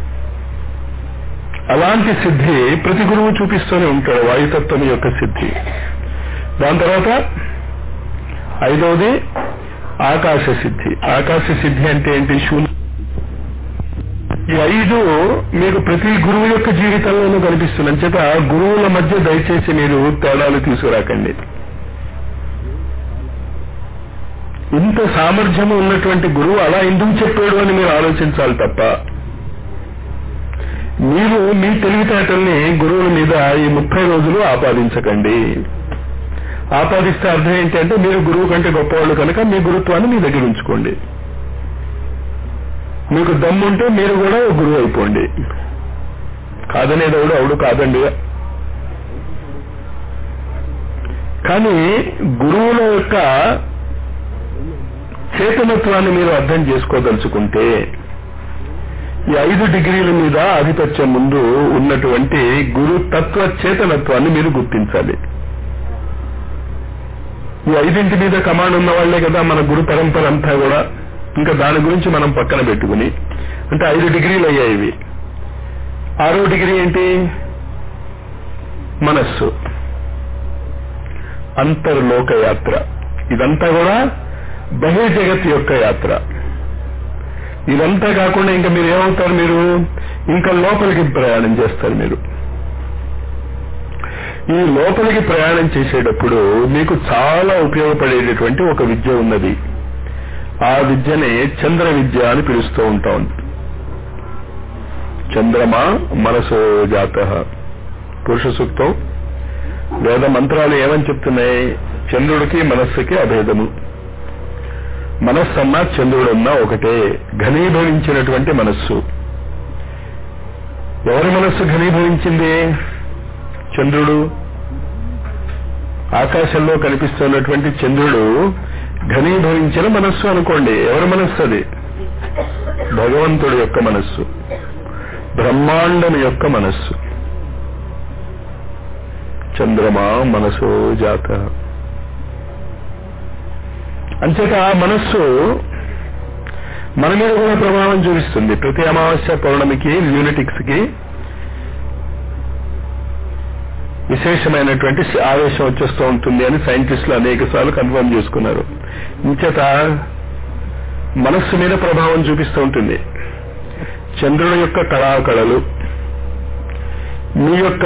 అలాంటి సిద్ధి ప్రతి గురువు చూపిస్తూనే ఉంటాడు వాయుతత్వం యొక్క సిద్ధి దాని తర్వాత ఐదవది ఆకాశ సిద్ధి ఆకాశ సిద్ధి అంటే ఏంటి శూన్య ఈ ఐదు మీకు ప్రతి గురువు యొక్క జీవితంలోనూ కనిపిస్తుంది చేత గురువుల మధ్య దయచేసి మీరు తేడాలు తీసుకురాకండి ఇంత సామర్థ్యము ఉన్నటువంటి గురువు అలా ఎందుకు చెప్పాడు అని మీరు ఆలోచించాలి తప్ప మీరు మీ తెలివితేటల్ని గురువుల మీద ఈ ముప్పై రోజులు ఆపాదించకండి ఆపాదిస్తే అర్థం ఏంటంటే మీరు గురువు కంటే గొప్పవాళ్ళు కనుక మీ గురుత్వాన్ని మీ దగ్గర ఉంచుకోండి మీకు దమ్ముంటే మీరు కూడా ఓ గురువు అయిపోండి కాదనేదవుడు అవుడు కాదండి కానీ గురువుల యొక్క చేతనత్వాన్ని మీరు అర్థం చేసుకోదలుచుకుంటే ఈ ఐదు డిగ్రీల మీద ఆధిపత్యం ముందు ఉన్నటువంటి గురు తత్వ చేతనత్వాన్ని మీరు గుర్తించాలి ఈ ఐదింటి మీద కమాండ్ ఉన్న వాళ్లే కదా మన గురు పరంపర అంతా కూడా ఇంకా దాని గురించి మనం పక్కన పెట్టుకుని అంటే ఐదు డిగ్రీలు అయ్యాయి ఇవి ఆరో డిగ్రీ ఏంటి మనస్సు అంతర్లోక యాత్ర ఇదంతా కూడా బహిర్జగత్ యొక్క యాత్ర ఇదంతా కాకుండా ఇంకా మీరు ఏమవుతారు మీరు ఇంకా లోపలికి ప్రయాణం చేస్తారు మీరు ఈ లోపలికి ప్రయాణం చేసేటప్పుడు మీకు చాలా ఉపయోగపడేటటువంటి ఒక విద్య ఉన్నది ఆ విద్యనే చంద్ర విద్య అని పిలుస్తూ ఉంటాం చంద్రమా మనసో జాత పురుష సూక్తం వేద మంత్రాలు ఏమని చెప్తున్నాయి చంద్రుడికి మనస్సుకి అభేదము మనస్సు అన్నా చంద్రుడన్నా ఒకటే ఘనీభవించినటువంటి మనస్సు ఎవరి మనస్సు ఘనీభవించింది చంద్రుడు ఆకాశంలో కనిపిస్తున్నటువంటి చంద్రుడు ఘనీభవించిన మనస్సు అనుకోండి ఎవరి మనస్సు అది భగవంతుడి యొక్క మనస్సు బ్రహ్మాండం యొక్క మనస్సు చంద్రమా మనసో జాత అంచేత ఆ మనస్సు మన మీద కూడా ప్రభావం చూపిస్తుంది ప్రతి అమావాస్య పౌర్ణమికి మ్యూనిటిక్స్ కి విశేషమైనటువంటి ఆవేశం వచ్చేస్తూ ఉంటుంది అని సైంటిస్టులు అనేక సార్లు కన్ఫర్మ్ చేసుకున్నారు ఇంచేత మనస్సు మీద ప్రభావం చూపిస్తూ ఉంటుంది చంద్రుడి యొక్క కళాకళలు మీ యొక్క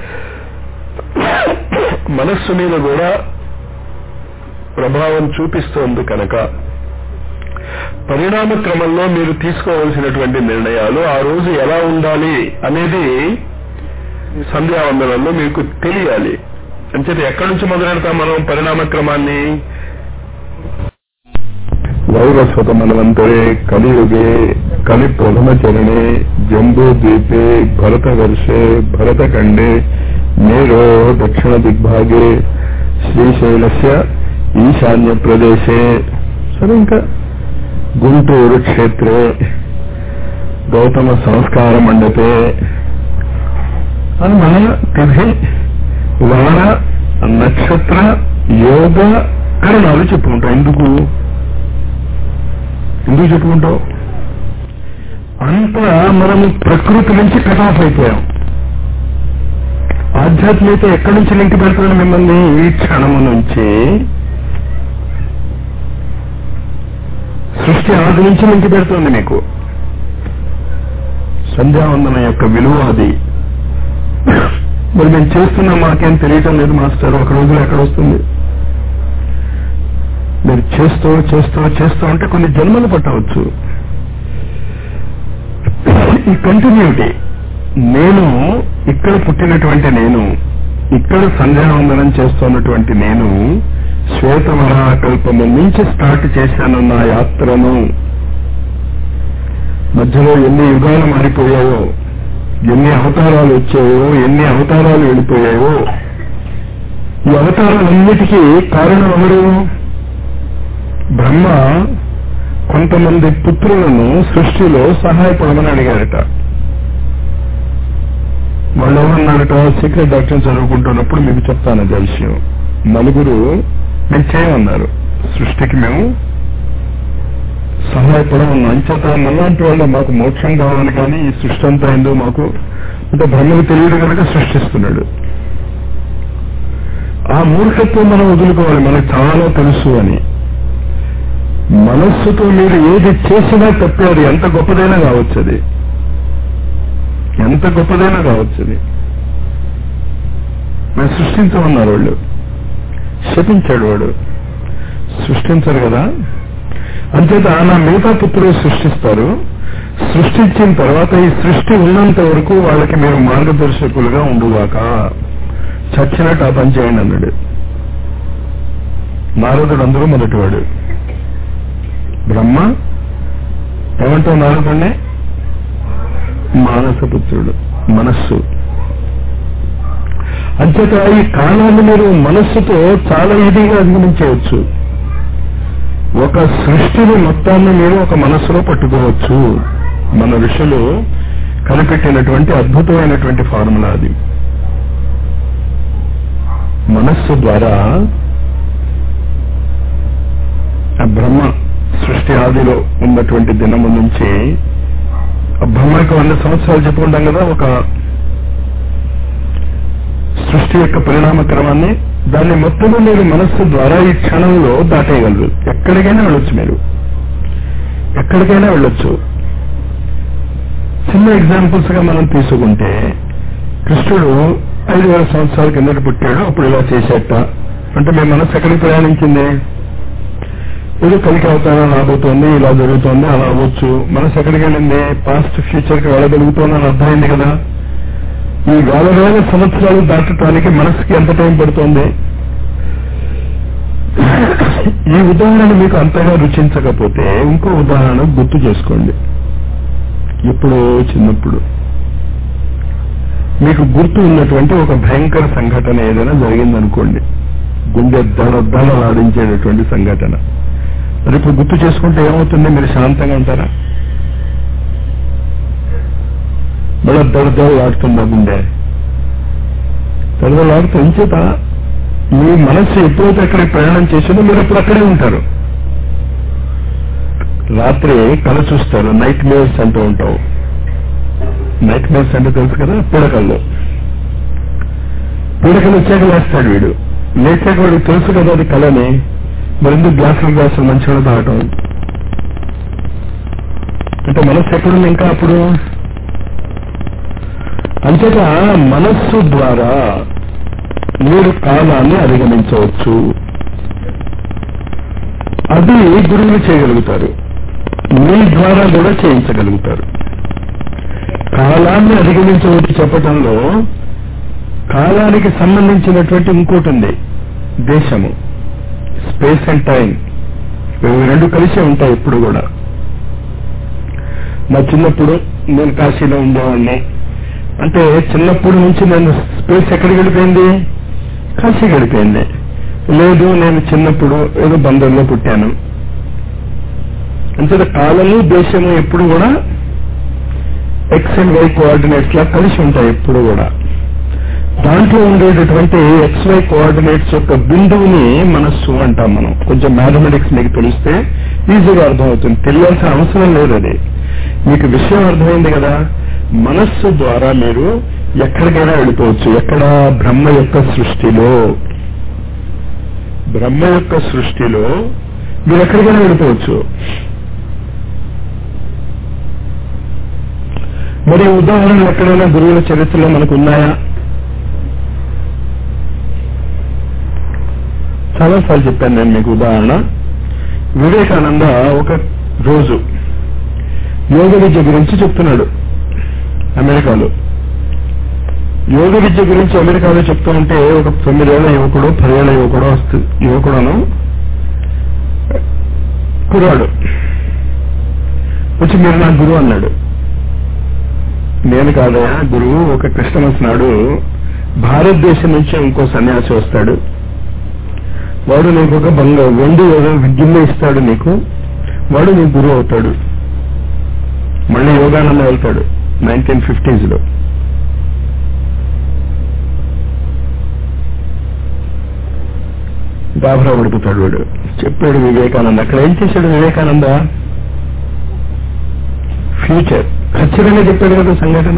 మనస్సు మీద కూడా ప్రభావం చూపిస్తోంది కనుక పరిణామ క్రమంలో మీరు తీసుకోవలసినటువంటి నిర్ణయాలు ఆ రోజు ఎలా ఉండాలి అనేది సంధ్యావందనంలో మీకు తెలియాలి అంచేత ఎక్కడి నుంచి మొదలెడతాం మనం పరిణామ క్రమాన్ని వైవస్వత మనవంతరే కలియుగే కలి ప్రథమ చరణే జంబూ ద్వీపే భరత వర్షే భరతఖండే మేరో దక్షిణ దిగ్భాగే శ్రీశైలస్య ఈశాన్య ప్రదేశే సరే ఇంకా గుంటూరు క్షేత్రే గౌతమ సంస్కార మండపే అని మన తిథి వార నక్షత్ర యోగ కరణాలు చెప్పుకుంటాం ఎందుకు ఎందుకు చెప్పుకుంటాం అంతా మనము ప్రకృతి నుంచి కట్ ఆఫ్ అయిపోయాం ఆధ్యాత్మికత ఎక్కడి నుంచి లింక్ పెడుతుంది మిమ్మల్ని ఈ క్షణము నుంచి సృష్టి ఆది నుంచి లింక్ పెడుతుంది మీకు సంధ్యావందనం యొక్క విలువ అది మరి మేము చేస్తున్నాం మాకేం తెలియటం లేదు మాస్టర్ ఒక రోజులో ఎక్కడ వస్తుంది మీరు చేస్తూ చేస్తూ చేస్తూ ఉంటే కొన్ని జన్మలు పట్టవచ్చు ఈ కంటిన్యూటీ నేను ఇక్కడ పుట్టినటువంటి నేను ఇక్కడ సంధ్యావందనం చేస్తున్నటువంటి నేను శ్వేతవరాకల్పము నుంచి స్టార్ట్ చేశాను నా యాత్రను మధ్యలో ఎన్ని యుగాలు మారిపోయాయో ఎన్ని అవతారాలు వచ్చాయో ఎన్ని అవతారాలు వెళ్ళిపోయాయో ఈ అవతారాలన్నిటికీ కారణం ఎవరు బ్రహ్మ కొంతమంది పుత్రులను సృష్టిలో సహాయపడమని అడిగారట వాళ్ళు ఏమన్నారట సీక్రెట్ డాక్టర్ చదువుకుంటున్నప్పుడు మీకు చెప్తాను అదే విషయం నలుగురు మేము చేయమన్నారు సృష్టికి మేము సహాయపడమన్నాం అంచేత మనలాంటి వాళ్ళు మాకు మోక్షం కావాలి కానీ ఈ సృష్టి అంతా ఏందో మాకు అంటే బ్రహ్మకు తెలియదు కనుక సృష్టిస్తున్నాడు ఆ మూర్ఖత్వం మనం వదులుకోవాలి మనకు చాలా తెలుసు అని మనస్సుతో మీరు ఏది చేసినా తప్పే అది ఎంత గొప్పదైనా కావచ్చు అది ఎంత గొప్పదైనా కావచ్చు అది మేము సృష్టించమన్నారు వాళ్ళు శపించాడు వాడు సృష్టించరు కదా అంచేత నా మిగతా పుత్రులు సృష్టిస్తారు సృష్టించిన తర్వాత ఈ సృష్టి ఉన్నంత వరకు వాళ్ళకి మీరు మార్గదర్శకులుగా ఉండుగాక చచ్చినట్టు ఆ పని చేయండి అన్నాడు నారదుడు అందరూ మొదటివాడు బ్రహ్మ ఏమంటావు నారదుడిని మానసపుత్రుడు మనస్సు అంచేత ఈ కాలాన్ని మీరు మనస్సుతో చాలా ఈజీగా అధిగమించవచ్చు ఒక సృష్టిని మొత్తాన్ని మీరు ఒక మనస్సులో పట్టుకోవచ్చు మన ఋషులు కనిపెట్టినటువంటి అద్భుతమైనటువంటి ఫార్ములా అది మనస్సు ద్వారా ఆ బ్రహ్మ సృష్టి ఆదిలో ఉన్నటువంటి దినము నుంచి ఆ బ్రహ్మకి వంద సంవత్సరాలు చెప్పుకుంటాం కదా ఒక సృష్టి యొక్క పరిణామ క్రమాన్ని దాన్ని మొత్తము మీరు మనస్సు ద్వారా ఈ క్షణంలో దాటేయగలరు ఎక్కడికైనా వెళ్ళొచ్చు మీరు ఎక్కడికైనా వెళ్ళొచ్చు చిన్న ఎగ్జాంపుల్స్ గా మనం తీసుకుంటే కృష్ణుడు ఐదు వేల సంవత్సరాల కిందట పుట్టాడు అప్పుడు ఇలా చేసేట అంటే మీ మనస్సు ఎక్కడికి ప్రయాణించింది ఏదో కలికి అవతారం రాబోతోంది ఇలా జరుగుతోంది అలా అవ్వచ్చు మనసు ఎక్కడికి వెళ్ళింది పాస్ట్ ఫ్యూచర్ కి వెళ్ళగలుగుతోంది అని అర్థమైంది కదా ఈ వేల వేల సంవత్సరాలు దాటడానికి మనసుకి ఎంత టైం పడుతోంది ఈ ఉదాహరణ మీకు అంతగా రుచించకపోతే ఇంకో ఉదాహరణ గుర్తు చేసుకోండి ఎప్పుడో చిన్నప్పుడు మీకు గుర్తు ఉన్నటువంటి ఒక భయంకర సంఘటన ఏదైనా జరిగిందనుకోండి గుండె దడ దడలాడించేటటువంటి సంఘటన మరి ఇప్పుడు గుర్తు చేసుకుంటే ఏమవుతుంది మీరు శాంతంగా ఉంటారా మళ్ళీ దడ దడలాడుతుందా గుండె దడదలాడుతూ ఎంచేత మీ మనస్సు ఎప్పుడైతే అక్కడికి ప్రయాణం చేసిందో మీరు అప్పుడు అక్కడే ఉంటారు రాత్రి కళ చూస్తారు నైట్ మేర్స్ అంటూ ఉంటావు నైట్ మేర్స్ అంటే తెలుసు కదా పీడకల్లో పీడకలు వచ్చాక లేస్తాడు వీడు లేచాక వాడికి తెలుసు కదా అది కళని మరెందుకు గ్లాసులు గ్లాసులు మంచిగా తాగటం అంటే మనస్సు ఎక్కడుంది ఇంకా అప్పుడు అంతేత మనస్సు ద్వారా మీరు కాలాన్ని అధిగమించవచ్చు అది గురువులు చేయగలుగుతారు మీ ద్వారా కూడా చేయించగలుగుతారు కాలాన్ని అధిగమించవచ్చు చెప్పటంలో కాలానికి సంబంధించినటువంటి ఇంకోటి ఉంది దేశము స్పేస్ అండ్ టైం ఇవి రెండు కలిసి ఉంటాయి ఎప్పుడు కూడా నా చిన్నప్పుడు నేను కాశీలో ఉండేవాడిని అంటే చిన్నప్పటి నుంచి నేను స్పేస్ ఎక్కడికి వెళ్ళిపోయింది కాశీ గడిపోయింది లేదు నేను చిన్నప్పుడు ఏదో బందర్లో పుట్టాను అంతే కాలము దేశము ఎప్పుడు కూడా ఎక్స్ అండ్ వై కోఆర్డినేట్స్ లా కలిసి ఉంటాయి ఎప్పుడు కూడా దాంట్లో ఉండేటటువంటి ఎక్స్ వై కోఆర్డినేట్స్ యొక్క బిందువుని మనస్సు అంటాం మనం కొంచెం మ్యాథమెటిక్స్ మీకు తెలిస్తే ఈజీగా అర్థమవుతుంది తెలియాల్సిన అవసరం లేదు అది మీకు విషయం అర్థమైంది కదా మనస్సు ద్వారా మీరు ఎక్కడికైనా వెళ్ళిపోవచ్చు ఎక్కడ బ్రహ్మ యొక్క సృష్టిలో బ్రహ్మ యొక్క సృష్టిలో మీరు ఎక్కడికైనా వెళ్ళిపోవచ్చు మరి ఉదాహరణలు ఎక్కడైనా గురువుల చరిత్రలో మనకు ఉన్నాయా చాలాసార్లు చెప్పాను నేను మీకు ఉదాహరణ వివేకానంద ఒక రోజు యోగ విద్య గురించి చెప్తున్నాడు అమెరికాలో యోగ విద్య గురించి అమెరికాలో చెప్తూ ఉంటే ఒక తొమ్మిదేళ్ల యువకుడు పదేళ్ల యువకుడు వస్తు యువకుడును కుర్రాడు వచ్చి మీరు నా గురువు అన్నాడు నేను కాదయా గురువు ఒక క్రిస్టమస్ నాడు భారతదేశం నుంచి ఇంకో సన్యాసి వస్తాడు వాడు నీకు ఒక బంగ వెండి గిన్నె ఇస్తాడు నీకు వాడు నీ గురువు అవుతాడు మళ్ళీ యోగానంద వెళ్తాడు నైన్టీన్ ఫిఫ్టీస్ లో గాభరా పడిపోతాడు వాడు చెప్పాడు వివేకానంద అక్కడ ఏం చేశాడు వివేకానంద ఫ్యూచర్ ఖచ్చితంగా చెప్పాడు కదా సంఘటన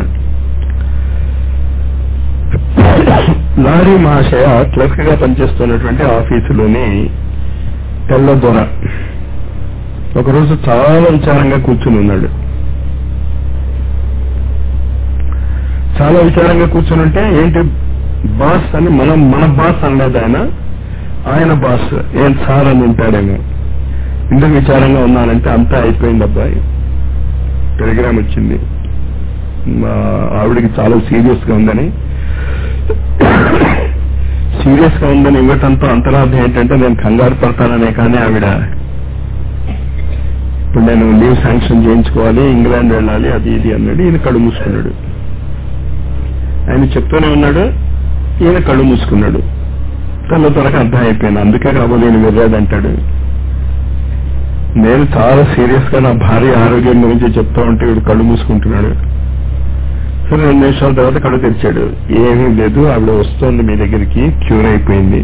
లారీ మహాశయ క్లర్క్ గా పనిచేస్తున్నటువంటి ఆఫీసులోని తెల్ల దొర ఒకరోజు చాలా విచారంగా కూర్చుని ఉన్నాడు చాలా విచారంగా కూర్చుని ఉంటే ఏంటి బాస్ అని మనం మన బాస్ అనలేదు ఆయన ఆయన బాస్ ఏం సార్ అని ఉంటాడేమో ఎందుకు విచారంగా ఉన్నానంటే అంతా అయిపోయింది అబ్బాయి టెలిగ్రామ్ వచ్చింది మా ఆవిడికి చాలా సీరియస్ గా ఉందని సీరియస్ గా ఉందని ఇవ్వటంతో అంతరార్థం ఏంటంటే నేను కంగారు పడతాననే కానీ ఆవిడ ఇప్పుడు నేను లీవ్ శాంక్షన్ చేయించుకోవాలి ఇంగ్లాండ్ వెళ్ళాలి అది ఇది అన్నాడు ఈయన కళ్ళు మూసుకున్నాడు ఆయన చెప్తూనే ఉన్నాడు ఈయన కళ్ళు మూసుకున్నాడు తన త్వరగా అర్థం అయిపోయింది అందుకే కాబోలు నేను వెళ్ళాడంటాడు నేను చాలా సీరియస్ గా నా భార్య ఆరోగ్యం గురించి చెప్తా ఉంటే వీడు కళ్ళు మూసుకుంటున్నాడు సరే రెండు నిమిషాల తర్వాత కళ్ళు తెరిచాడు ఏమీ లేదు ఆవిడ వస్తోంది మీ దగ్గరికి క్యూర్ అయిపోయింది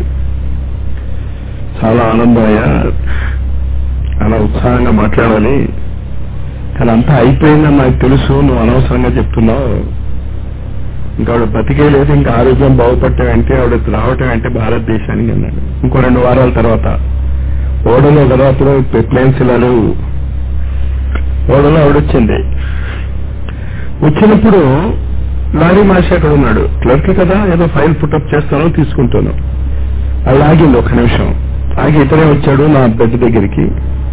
చాలా ఆనందమయ్యా అలా ఉత్సాహంగా మాట్లాడాలి కానీ అంతా అయిపోయిందని నాకు తెలుసు నువ్వు అనవసరంగా చెప్తున్నావు ఇంకా ఆవిడ బతికే లేదు ఇంకా ఆరోగ్యం బాగుపడటం అంటే ఆవిడ రావటం అంటే భారతదేశానికి అన్నాడు ఇంకో రెండు వారాల తర్వాత ఓడలో కదా అప్పుడు ప్లేన్స్ ఇలా లేవు ఓడలో ఆవిడ వచ్చింది వచ్చినప్పుడు లారీ మాషి అక్కడ ఉన్నాడు క్లర్క్ కదా ఏదో ఫైల్ పుట్టప్ చేస్తానో తీసుకుంటాను అది ఆగింది ఒక నిమిషం ఆగి ఇతనే వచ్చాడు నా బెడ్ దగ్గరికి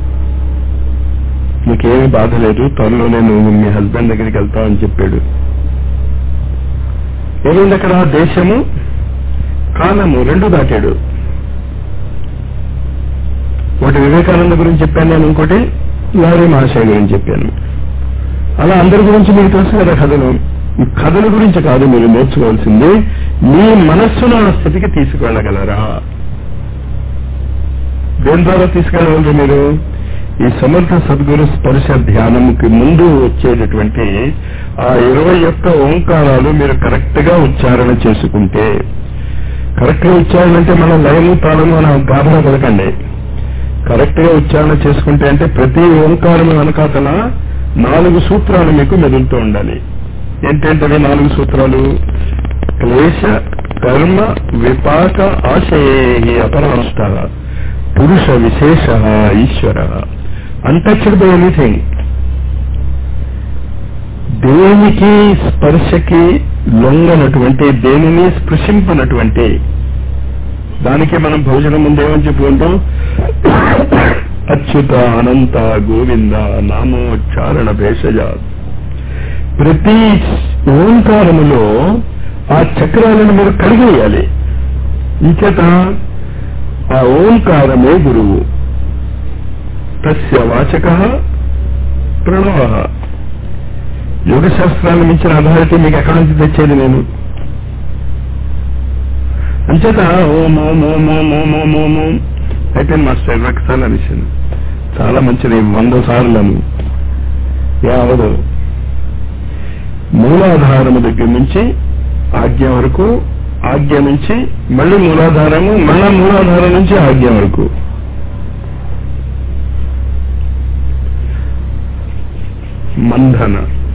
నీకేమీ బాధ లేదు త్వరలో నేను మీ హస్బెండ్ దగ్గరికి వెళ్తామని చెప్పాడు ఏమైంది అక్కడ దేశము కాలము రెండు దాటాడు ఒకటి వివేకానంద గురించి చెప్పాను నేను ఇంకోటి లారీ మహాశయ గురించి చెప్పాను అలా అందరి గురించి మీకు తెలుసు కదా కథలు ఈ కథల గురించి కాదు మీరు నేర్చుకోవాల్సింది మీ మనస్సును ఆ స్థితికి తీసుకెళ్ళగలరా దేని ద్వారా తీసుకెళ్ళగలరు మీరు ఈ సమర్థ సద్గురు స్పర్శ ధ్యానంకి ముందు వచ్చేటటువంటి ఆ ఇరవై యొక్క ఓంకారాలు మీరు కరెక్ట్ గా ఉచ్చారణ చేసుకుంటే కరెక్ట్ గా ఉచ్చారణ అంటే మనం లయము తాళము అని గాబరా పడకండి కరెక్ట్ గా ఉచ్చారణ చేసుకుంటే అంటే ప్రతి ఓంకారం వెనకాతల నాలుగు సూత్రాలు మీకు మెదులుతూ ఉండాలి ఏంటంటే నాలుగు సూత్రాలు క్లేశ కర్మ విపాక ఆశయే అపరాష్ట పురుష విశేష ఈశ్వర అన్టచ్డ్ బై ఎనీథింగ్ దేనికి స్పర్శకి లొంగనటువంటి దేనిని స్పృశింపనటువంటి దానికి మనం భోజనం ముందు ఏమని చెప్పుకుంటాం అచ్యుత అనంత గోవింద నామోచ్చారణ భేషజ ప్రతి ఓంకారములో ఆ చక్రాలను మీరు కలిగేయాలి ఇంచేత ఆ ఓంకారమే గురువు తస్య వాచక ప్రణవ యోగ శాస్త్రాన్ని మించిన అథారిటీ మీకు ఎక్కడి నుంచి తెచ్చేది నేను అంచేత ఓం ఓం ఓం ఓం ఓం ఓం ఓం ఓం అయిపోయింది మాస్టర్ ఇరవై సార్లు అనిసింది చాలా మంచిది వంద సార్లు అను యావదు మూలాధారము దగ్గర నుంచి ఆజ్ఞ వరకు ఆజ్ఞ నుంచి మళ్ళీ మూలాధారము మళ్ళా మూలాధారం నుంచి ఆజ్ఞ వరకు మంధన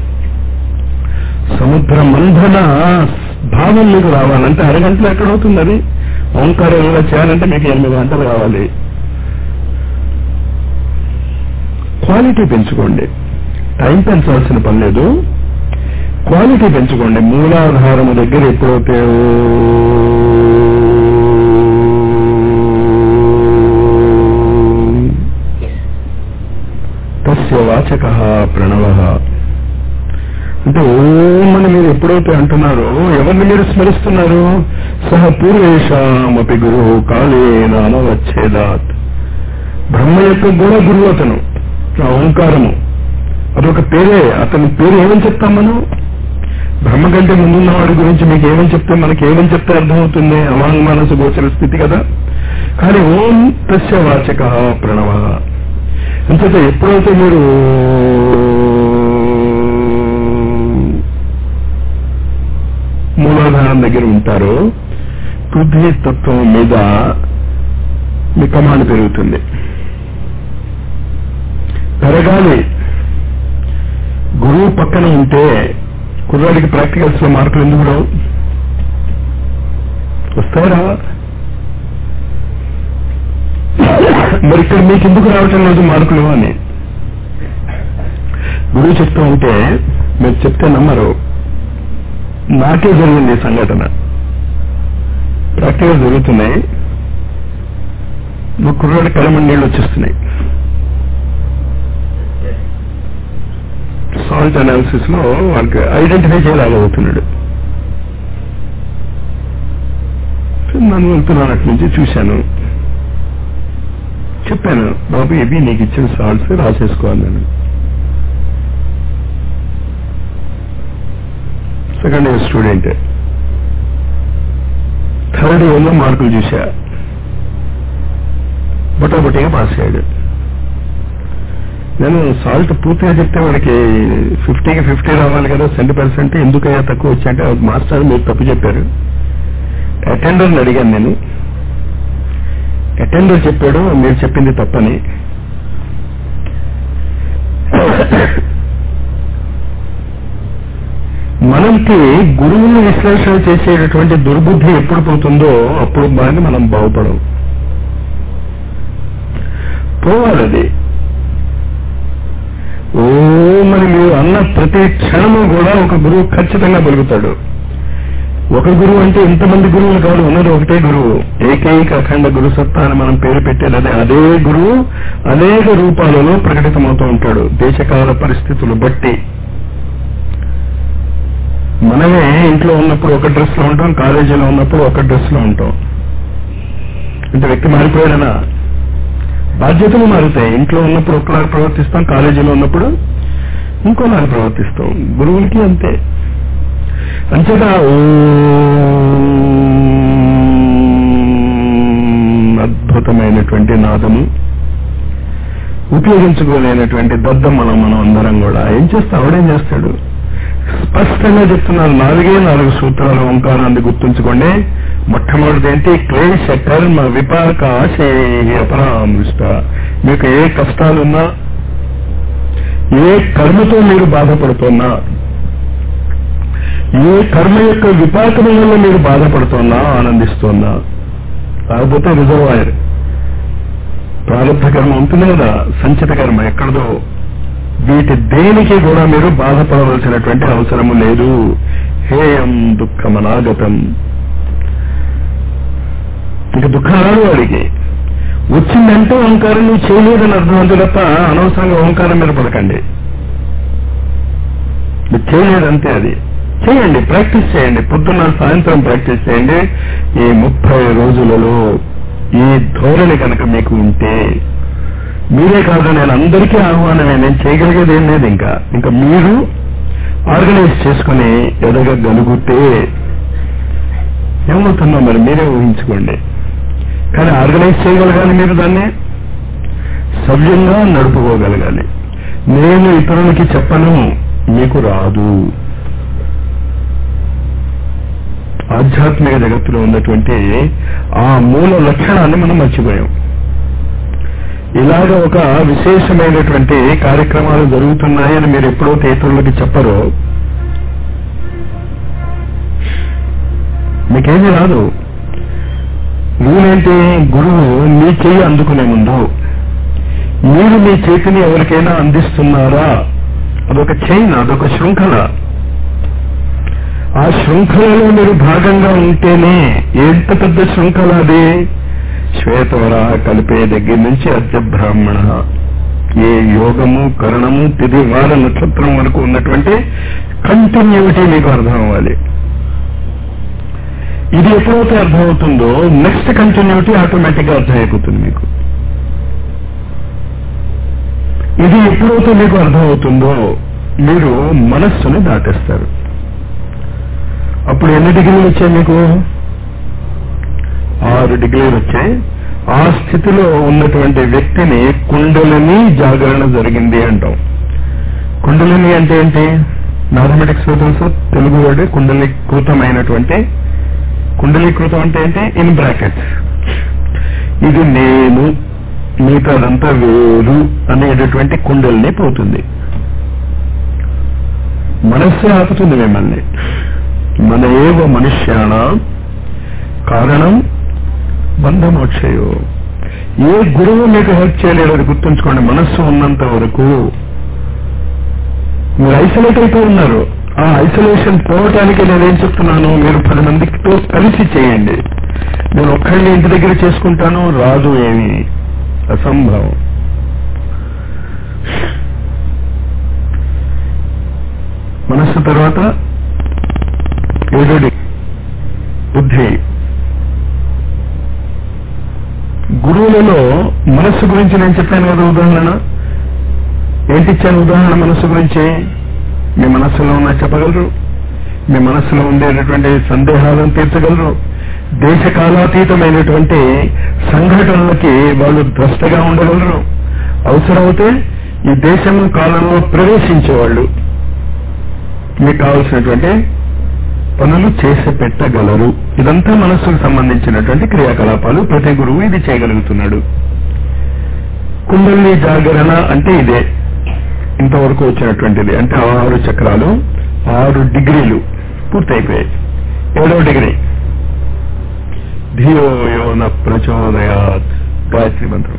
సముద్ర మంధన భావం మీకు రావాలంటే అరగంటలో ఎక్కడవుతుంది అది ఓంకారం ఇలా చేయాలంటే మీకు ఎనిమిది గంటలు కావాలి క్వాలిటీ పెంచుకోండి టైం పెంచాల్సిన పని లేదు క్వాలిటీ పెంచుకోండి మూలాధారము దగ్గర ఎప్పుడైతే తస్య వాచక ప్రణవ అంటే ఓం అని మీరు ఎప్పుడైతే అంటున్నారో ఎవరిని మీరు స్మరిస్తున్నారు సహ పూర్వేషామపి గురు కాళేన అనవచ్చేదాత్ బ్రహ్మ యొక్క కూడా గురువు అతను ఆ ఓంకారము అదొక పేరే అతని పేరు ఏమని చెప్తాం మనం బ్రహ్మ కంటే ముందున్న వాడి గురించి మీకు ఏమని చెప్తే మనకి ఏమని చెప్తే అర్థమవుతుంది అవాంగ్ మనసు గోచర స్థితి కదా కానీ ఓం తస్య వాచక ప్రణవ అంచేత ఎప్పుడైతే మీరు మూలాధారం దగ్గర ఉంటారో పృథ్వీ తత్వం మీద మీ కమాండ్ పెరుగుతుంది పెరగాలి గురువు పక్కన ఉంటే కుర్రాడికి ప్రాక్టికల్స్ లో మార్కులు ఎందుకు రావు వస్తారా మరి ఇక్కడ మీకు ఎందుకు రావటం లేదు మార్కులు అని గురువు చెప్తూ ఉంటే మీరు చెప్తే నమ్మరు నాకే జరిగింది ఈ సంఘటన ప్రాక్టికల్ జరుగుతున్నాయి ఒక కుర్రాడి కలమని నీళ్ళు వచ్చేస్తున్నాయి సాల్ట్ అనాలిసిస్ లో వాళ్ళకి ఐడెంటిఫై చేయలేకపోతున్నాడు నన్ను వెళ్తున్నాను అటు నుంచి చూశాను చెప్పాను బాబు ఇవి నీకు ఇచ్చిన సాల్ట్స్ రాసేసుకోవాలి నేను second year student third year లో మార్కులు చూసా బొటాబొటీగా పాస్ అయ్యాడు నేను సాల్ట్ పూర్తిగా చెప్తే వాడికి ఫిఫ్టీకి ఫిఫ్టీ రావాలి కదా సెంటీ పర్సెంట్ ఎందుకయ్యా తక్కువ వచ్చాయంటే మాస్టర్ మీరు తప్పు చెప్పారు అటెండర్ని అడిగాను నేను అటెండర్ చెప్పాడు మీరు చెప్పింది తప్పని మనకి గురువుని విశ్లేషణ చేసేటటువంటి దుర్బుద్ధి ఎప్పుడు పోతుందో అప్పుడు బాగా మనం బాగుపడం పోవాలది ఓమని మీరు అన్న ప్రతి క్షణము కూడా ఒక గురువు ఖచ్చితంగా పలుకుతాడు ఒక గురువు అంటే ఇంతమంది గురువులు కాదు ఉన్నది ఒకటే గురువు ఏకైక అఖండ గురు సత్తా అని మనం పేరు పెట్టేది అదే అదే గురువు అనేక రూపాలలో ప్రకటితమవుతూ ఉంటాడు దేశకాల పరిస్థితులు బట్టి మనమే ఇంట్లో ఉన్నప్పుడు ఒక డ్రెస్ లో ఉంటాం కాలేజీలో ఉన్నప్పుడు ఒక డ్రెస్ లో ఉంటాం అంటే వ్యక్తి మారిపోయాడనా బాధ్యతలు మారుతాయి ఇంట్లో ఉన్నప్పుడు ఒకలాగా ప్రవర్తిస్తాం కాలేజీలో ఉన్నప్పుడు ఇంకోలాగా ప్రవర్తిస్తాం గురువులకి అంతే అంచేత ఓం అద్భుతమైనటువంటి నాదము ఉపయోగించుకోలేనటువంటి దద్దమ్మలం మనం అందరం కూడా ఏం చేస్తా ఆవిడేం చేస్తాడు స్పష్టంగా చెప్తున్నారు నాలుగే నాలుగు సూత్రాల ఓంకారాన్ని గుర్తుంచుకోండి మొట్టమొదటిది ఏంటి క్లేశ కర్మ విపాక ఆశయ పరామృష్ట మీకు ఏ కష్టాలున్నా ఏ కర్మతో మీరు బాధపడుతున్నా ఏ కర్మ యొక్క విపాకం వల్ల మీరు బాధపడుతున్నా ఆనందిస్తున్నా కాకపోతే రిజర్వాయర్ ప్రారంభ కర్మ ఉంటుంది కదా సంచిత కర్మ ఎక్కడదో వీటి దేనికి కూడా మీరు బాధపడవలసినటువంటి అవసరము లేదు హేయం దుఃఖమనాగతం ఇక దుఃఖం రాదు వాడికి వచ్చిందంటే ఓంకారం నువ్వు చేయలేదని అర్థం అంతే తప్ప అనవసరంగా ఓంకారం మీద పడకండి మీరు చేయలేదంతే అది చేయండి ప్రాక్టీస్ చేయండి పొద్దున్న సాయంత్రం ప్రాక్టీస్ చేయండి ఈ ముప్పై రోజులలో ఈ ధోరణి కనుక మీకు ఉంటే మీరే కాదు నేను అందరికీ ఆహ్వానమే నేను చేయగలిగేది ఏం లేదు ఇంకా ఇంకా మీరు ఆర్గనైజ్ చేసుకుని ఎదగగలిగితే ఏమవుతుందో మరి మీరే ఊహించుకోండి కానీ ఆర్గనైజ్ చేయగలగాలి మీరు దాన్ని సవ్యంగా నడుపుకోగలగాలి నేను ఇతరులకి చెప్పను మీకు రాదు ఆధ్యాత్మిక జగత్తులో ఉన్నటువంటి ఆ మూల లక్షణాన్ని మనం మర్చిపోయాం ఇలాగ ఒక విశేషమైనటువంటి కార్యక్రమాలు జరుగుతున్నాయని మీరు ఎప్పుడైతే ఇతరులకి చెప్పరో మీకేమీ రాదు నువ్వేంటి గురువు మీ చెయ్యి అందుకునే ముందు మీరు మీ చేతిని ఎవరికైనా అందిస్తున్నారా అదొక చైన్ అదొక శృంఖల ఆ శృంఖలలో మీరు భాగంగా ఉంటేనే ఎంత పెద్ద శృంఖల అది శ్వేతవర కలిపే దగ్గర నుంచి అద్య బ్రాహ్మణ ఏ యోగము కరణము తిది వార నక్షత్రం వరకు ఉన్నటువంటి కంటిన్యూటీ మీకు అర్థం అవ్వాలి ఇది ఎప్పుడైతే అర్థమవుతుందో నెక్స్ట్ కంటిన్యూటీ ఆటోమేటిక్ గా అర్థమైపోతుంది మీకు ఇది ఎప్పుడైతే మీకు అర్థమవుతుందో మీరు మనస్సుని దాటేస్తారు అప్పుడు ఎన్ని డిగ్రీలు వచ్చాయి మీకు ఆరు డిగ్రీలు వచ్చాయి ఆ స్థితిలో ఉన్నటువంటి వ్యక్తిని కుండలిని జాగరణ జరిగింది అంటాం కుండలిని అంటే ఏంటి మ్యాథమెటిక్స్ లో తెలుసు తెలుగు వర్డ్ కుండలీకృతమైనటువంటి కుండలీకృతం అంటే ఏంటి ఇన్ బ్రాకెట్స్ ఇది నేను మిగతాదంతా వేరు అనేటటువంటి కుండలిని పోతుంది మనస్సే ఆపుతుంది మిమ్మల్ని మన ఏవ మనుష్యాణ కారణం బంధమోక్షయో ఏ గురువు మీకు హెల్ప్ చేయలేడు అది గుర్తుంచుకోండి మనస్సు ఉన్నంత వరకు మీరు ఐసోలేట్ అయిపోయి ఉన్నారు ఆ ఐసోలేషన్ పోవటానికి నేనేం చెప్తున్నాను మీరు పది మందితో కలిసి చేయండి నేను ఒక్కడిని ఇంటి దగ్గర చేసుకుంటాను రాదు ఏమి అసంభవం మనస్సు తర్వాత ఏడోడి బుద్ధి గురువులలో మనస్సు గురించి నేను చెప్పాను కదా ఉదాహరణ ఏంటి ఇచ్చాను ఉదాహరణ మనస్సు గురించి మీ మనస్సులో ఉన్న చెప్పగలరు మీ మనస్సులో ఉండేటటువంటి సందేహాలను తీర్చగలరు దేశకాలాతీతమైనటువంటి సంఘటనలకి వాళ్ళు ద్రష్టగా ఉండగలరు అవసరమైతే ఈ దేశం కాలంలో ప్రవేశించేవాళ్ళు మీకు కావలసినటువంటి పనులు చేసి పెట్టగలరు ఇదంతా మనస్సుకు సంబంధించినటువంటి క్రియాకలాపాలు ప్రతి గురువు ఇది చేయగలుగుతున్నాడు కుండలి జాగరణ అంటే ఇదే ఇంతవరకు వచ్చినటువంటిది అంటే ఆరు చక్రాలు ఆరు డిగ్రీలు పూర్తయిపోయాయి ఏడవ డిగ్రీ ధియో యోన ప్రచోదయాత్ గాయత్రి మంత్రం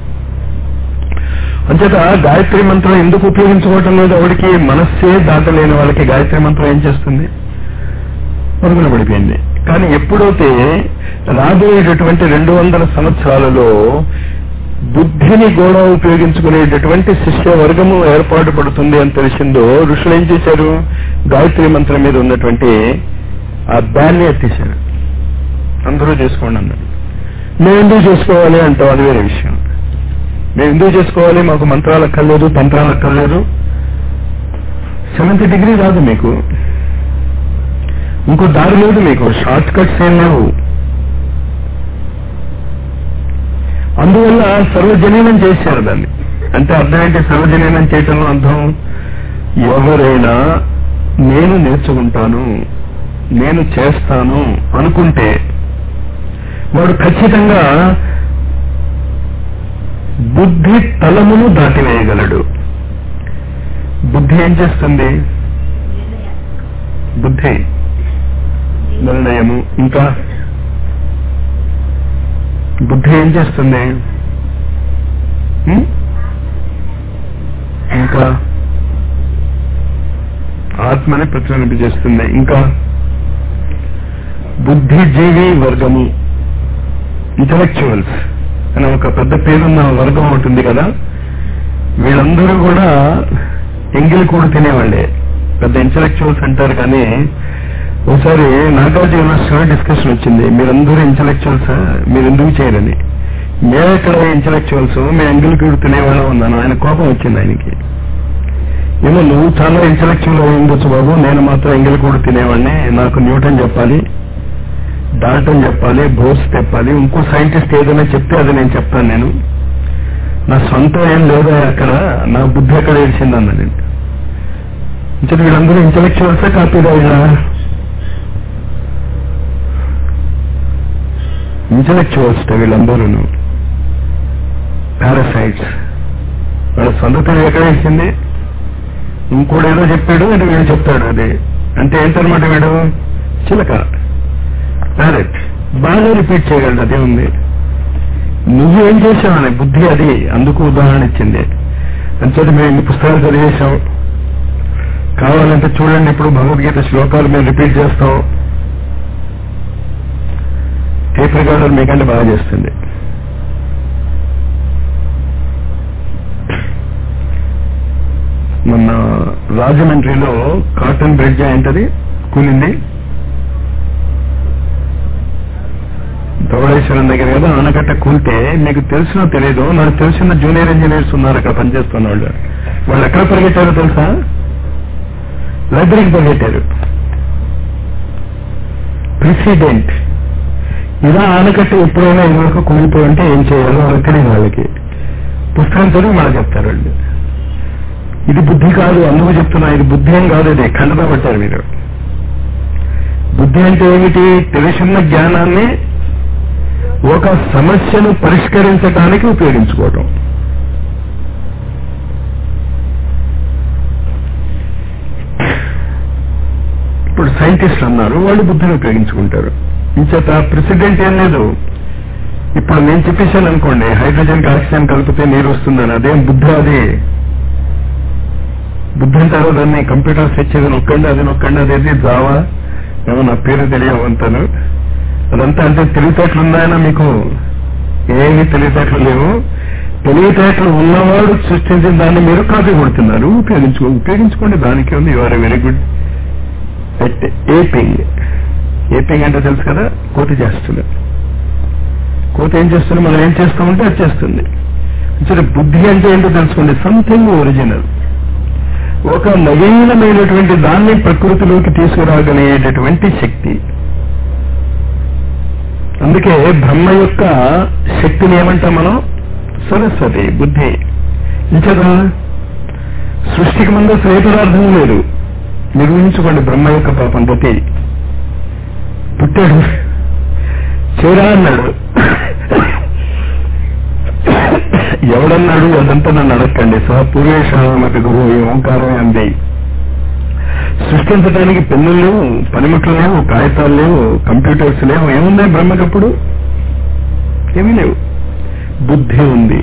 అంచేత గాయత్రి మంత్రం ఎందుకు ఉపయోగించుకోవటం లేదు ఆవిడికి మనస్సే దాటలేని వాళ్ళకి గాయత్రి మంత్రం ఏం చేస్తుంది పరుగున పడిపోయింది కానీ ఎప్పుడైతే రాబోయేటటువంటి రెండు వందల సంవత్సరాలలో బుద్ధిని కూడా ఉపయోగించుకునేటటువంటి శిష్య వర్గము ఏర్పాటు పడుతుంది అని తెలిసిందో ఋషులు ఏం చేశారు గాయత్రి మంత్రం మీద ఉన్నటువంటి ఆ బ్యాన్ని ఎత్తేశారు అందరూ చేసుకోండి అన్నారు మేము ఎందుకు చేసుకోవాలి అంటాం అది వేరే విషయం మేము ఎందుకు చేసుకోవాలి మాకు మంత్రాలు అక్కర్లేదు తంత్రాలు అక్కర్లేదు సెవెంత్ డిగ్రీ రాదు మీకు ఇంకో దారి లేదు మీకు షార్ట్ కట్స్ ఏం లేవు అందువల్ల సర్వజనీనం చేశారు దాన్ని అంటే అర్థం ఏంటి సర్వజనీనం చేయటంలో అర్థం ఎవరైనా నేను నేర్చుకుంటాను నేను చేస్తాను అనుకుంటే వాడు ఖచ్చితంగా బుద్ధి తలమును దాటివేయగలడు బుద్ధి ఏం చేస్తుంది బుద్ధి నిర్ణయము ఇంకా బుద్ధి ఏం చేస్తుంది హ్మ్? ఇంకా ఆత్మని ప్రతినిధి చేస్తుంది ఇంకా బుద్ధిజీవి వర్గము ఇంటలెక్చువల్స్ అని ఒక పెద్ద పేరున్న వర్గం ఉంటుంది కదా వీళ్ళందరూ కూడా ఎంగిలి కూడా తినేవాళ్ళే పెద్ద ఇంటలెక్చువల్స్ అంటారు కానీ ఒకసారి నాగార్జున యూనివర్సిటీలో డిస్కషన్ వచ్చింది మీరందరూ ఇంటలెక్చువల్స్ మీరు ఎందుకు చేయరని మేమెక్కడ ఇంటలెక్చువల్స్ మేము ఎంగిలి కూడా తినేవాళ్ళం ఉన్నాను ఆయన కోపం వచ్చింది ఆయనకి ఏమో నువ్వు చాలా ఇంటలెక్చువల్ అయి ఉండొచ్చు బాబు నేను మాత్రం ఎంగిలి కూడా తినేవాడిని నాకు న్యూటన్ చెప్పాలి డాల్టన్ చెప్పాలి బోస్ చెప్పాలి ఇంకో సైంటిస్ట్ ఏదైనా చెప్తే అది నేను చెప్తాను నేను నా సొంతం ఏం లేదా అక్కడ నా బుద్ధి ఎక్కడ ఏడిచిందన్న నేను ఇంకా వీళ్ళందరూ ఇంటలెక్చువల్సే కాపీలు అయినా ఇంటలెక్చువల్స్ వీళ్ళందరూ పారాసైట్స్ వాళ్ళ సొంత తెలివి ఎక్కడ వేసింది ఇంకోడేదో చెప్పాడు అంటే వీడు చెప్తాడు అది అంటే ఏంటన్నమాట వీడు చిలక ప్యారెట్ బాగా రిపీట్ చేయగలడు అదే ఉంది నువ్వేం చేసావని బుద్ధి అది అందుకు ఉదాహరణ ఇచ్చింది అంచేత మేము ఇన్ని పుస్తకాలు చదివేశాం కావాలంటే చూడండి ఇప్పుడు భగవద్గీత శ్లోకాలు మేము రిపీట్ చేస్తాం టేప్ రికార్డర్ మీకంటే బాగా చేస్తుంది మొన్న రాజమండ్రిలో కాటన్ బ్రిడ్జ్ ఏంటది కూలింది ధవళేశ్వరం దగ్గర కదా ఆనకట్ట కూలితే మీకు తెలిసినో తెలియదు నాకు తెలిసిన జూనియర్ ఇంజనీర్స్ ఉన్నారు అక్కడ పనిచేస్తున్న వాళ్ళు వాళ్ళు ఎక్కడ పరిగెట్టారో తెలుసా లైబ్రరీకి పరిగెట్టారు ప్రెసిడెంట్ ఇలా ఆనకట్ట ఎప్పుడైనా ఇదివరకు కూలిపోయి ఉంటే ఏం చేయాలో వాళ్ళకి తెలియదు వాళ్ళకి పుస్తకం చదివి మళ్ళీ చెప్తారు వాళ్ళు ఇది బుద్ధి కాదు అందుకు చెప్తున్నా ఇది బుద్ధి ఏం కాదు ఇది ఖండత పట్టారు మీరు బుద్ధి అంటే ఏమిటి తెలిసిన జ్ఞానాన్ని ఒక సమస్యను పరిష్కరించడానికి ఉపయోగించుకోవటం ఇప్పుడు సైంటిస్ట్ అన్నారు వాళ్ళు బుద్ధిని ఉపయోగించుకుంటారు ఇంచేత ప్రెసిడెంట్ ఏం లేదు ఇప్పుడు నేను చెప్పేశాను అనుకోండి హైడ్రోజన్ ఆక్సిజన్ కలిపితే నీరు వస్తుందని అదేం బుద్ధి అది బుద్ధి అంటారు దాన్ని కంప్యూటర్ సెర్చ్ ఇది నొక్కండి అది నొక్కండి అదేది జావా ఏమో నా పేరు తెలియవంతాను అదంతా అంటే తెలివితేటలు ఉన్నాయన్నా మీకు ఏమి తెలివితేటలు లేవు తెలివితేటలు ఉన్నవాడు సృష్టించిన దాన్ని మీరు కాపీ కొడుతున్నారు ఉపయోగించుకో ఉపయోగించుకోండి దానికి ఉంది your very good at aping aping అంటే తెలుసు కదా కోతి చేస్తుంది కోతి ఏం చేస్తుంది మనం ఏం చేస్తామంటే అది చేస్తుంది సరే బుద్ధి అంటే ఏంటో తెలుసుకోండి సంథింగ్ ఒరిజినల్ ఒక నవీనమైనటువంటి దాన్ని ప్రకృతిలోకి తీసుకురాగలిగేటటువంటి శక్తి అందుకే బ్రహ్మ యొక్క శక్తిని ఏమంటాం మనం సరస్వతి బుద్ధి ఇంచేదా సృష్టికి ముందు అసలు ఏ పదార్థం లేదు నిర్వహించుకోండి బ్రహ్మ యొక్క పాపం గతి పుట్టాడు చేరా అన్నాడు ఎవడన్నాడు అదంతా నన్ను అడగండి సహ పూర్వేశామతి గురువు ఓంకారమే అంది సృష్టించడానికి పెన్నులు లేవు పనిముట్లు లేవు కాగితాలు లేవు కంప్యూటర్స్ లేవు ఏమున్నాయి బ్రహ్మకప్పుడు ఏమీ లేవు బుద్ధి ఉంది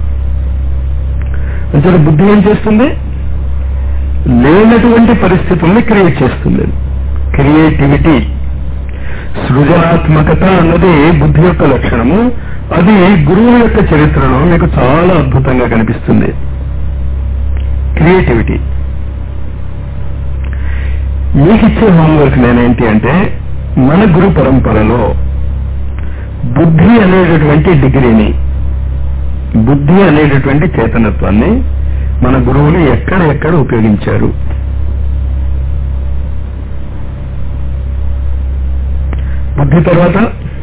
అంటే బుద్ధి ఏం చేస్తుంది లేనటువంటి పరిస్థితుల్ని క్రియేట్ చేస్తుంది క్రియేటివిటీ సృజనాత్మకత అన్నది బుద్ధి యొక్క లక్షణము అది గురువు యొక్క చరిత్రలో మీకు చాలా అద్భుతంగా కనిపిస్తుంది క్రియేటివిటీ మీకు ఇచ్చే హోంవర్క్ నేనేంటి అంటే మన గురు పరంపరలో బుద్ధి అనేటటువంటి డిగ్రీని బుద్ధి అనేటటువంటి చేతనత్వాన్ని మన గురువులు ఎక్కడ ఎక్కడ ఉపయోగించారు బుద్ధి తర్వాత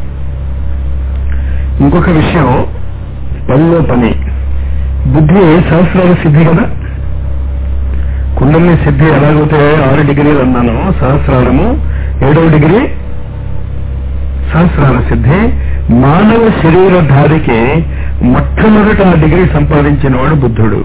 ఇంకొక విషయం పనిలో పని బుద్ధి సహస్రాల సిద్ధి కదా కుండలిని సిద్ధి ఎలాగైతే ఆరు డిగ్రీలు అన్నానో సహస్రారము ఏడవ డిగ్రీ సహస్రాల సిద్ధి మానవ శరీరధారికి మొట్టమొదట ఆ డిగ్రీ సంపాదించిన వాడు బుద్ధుడు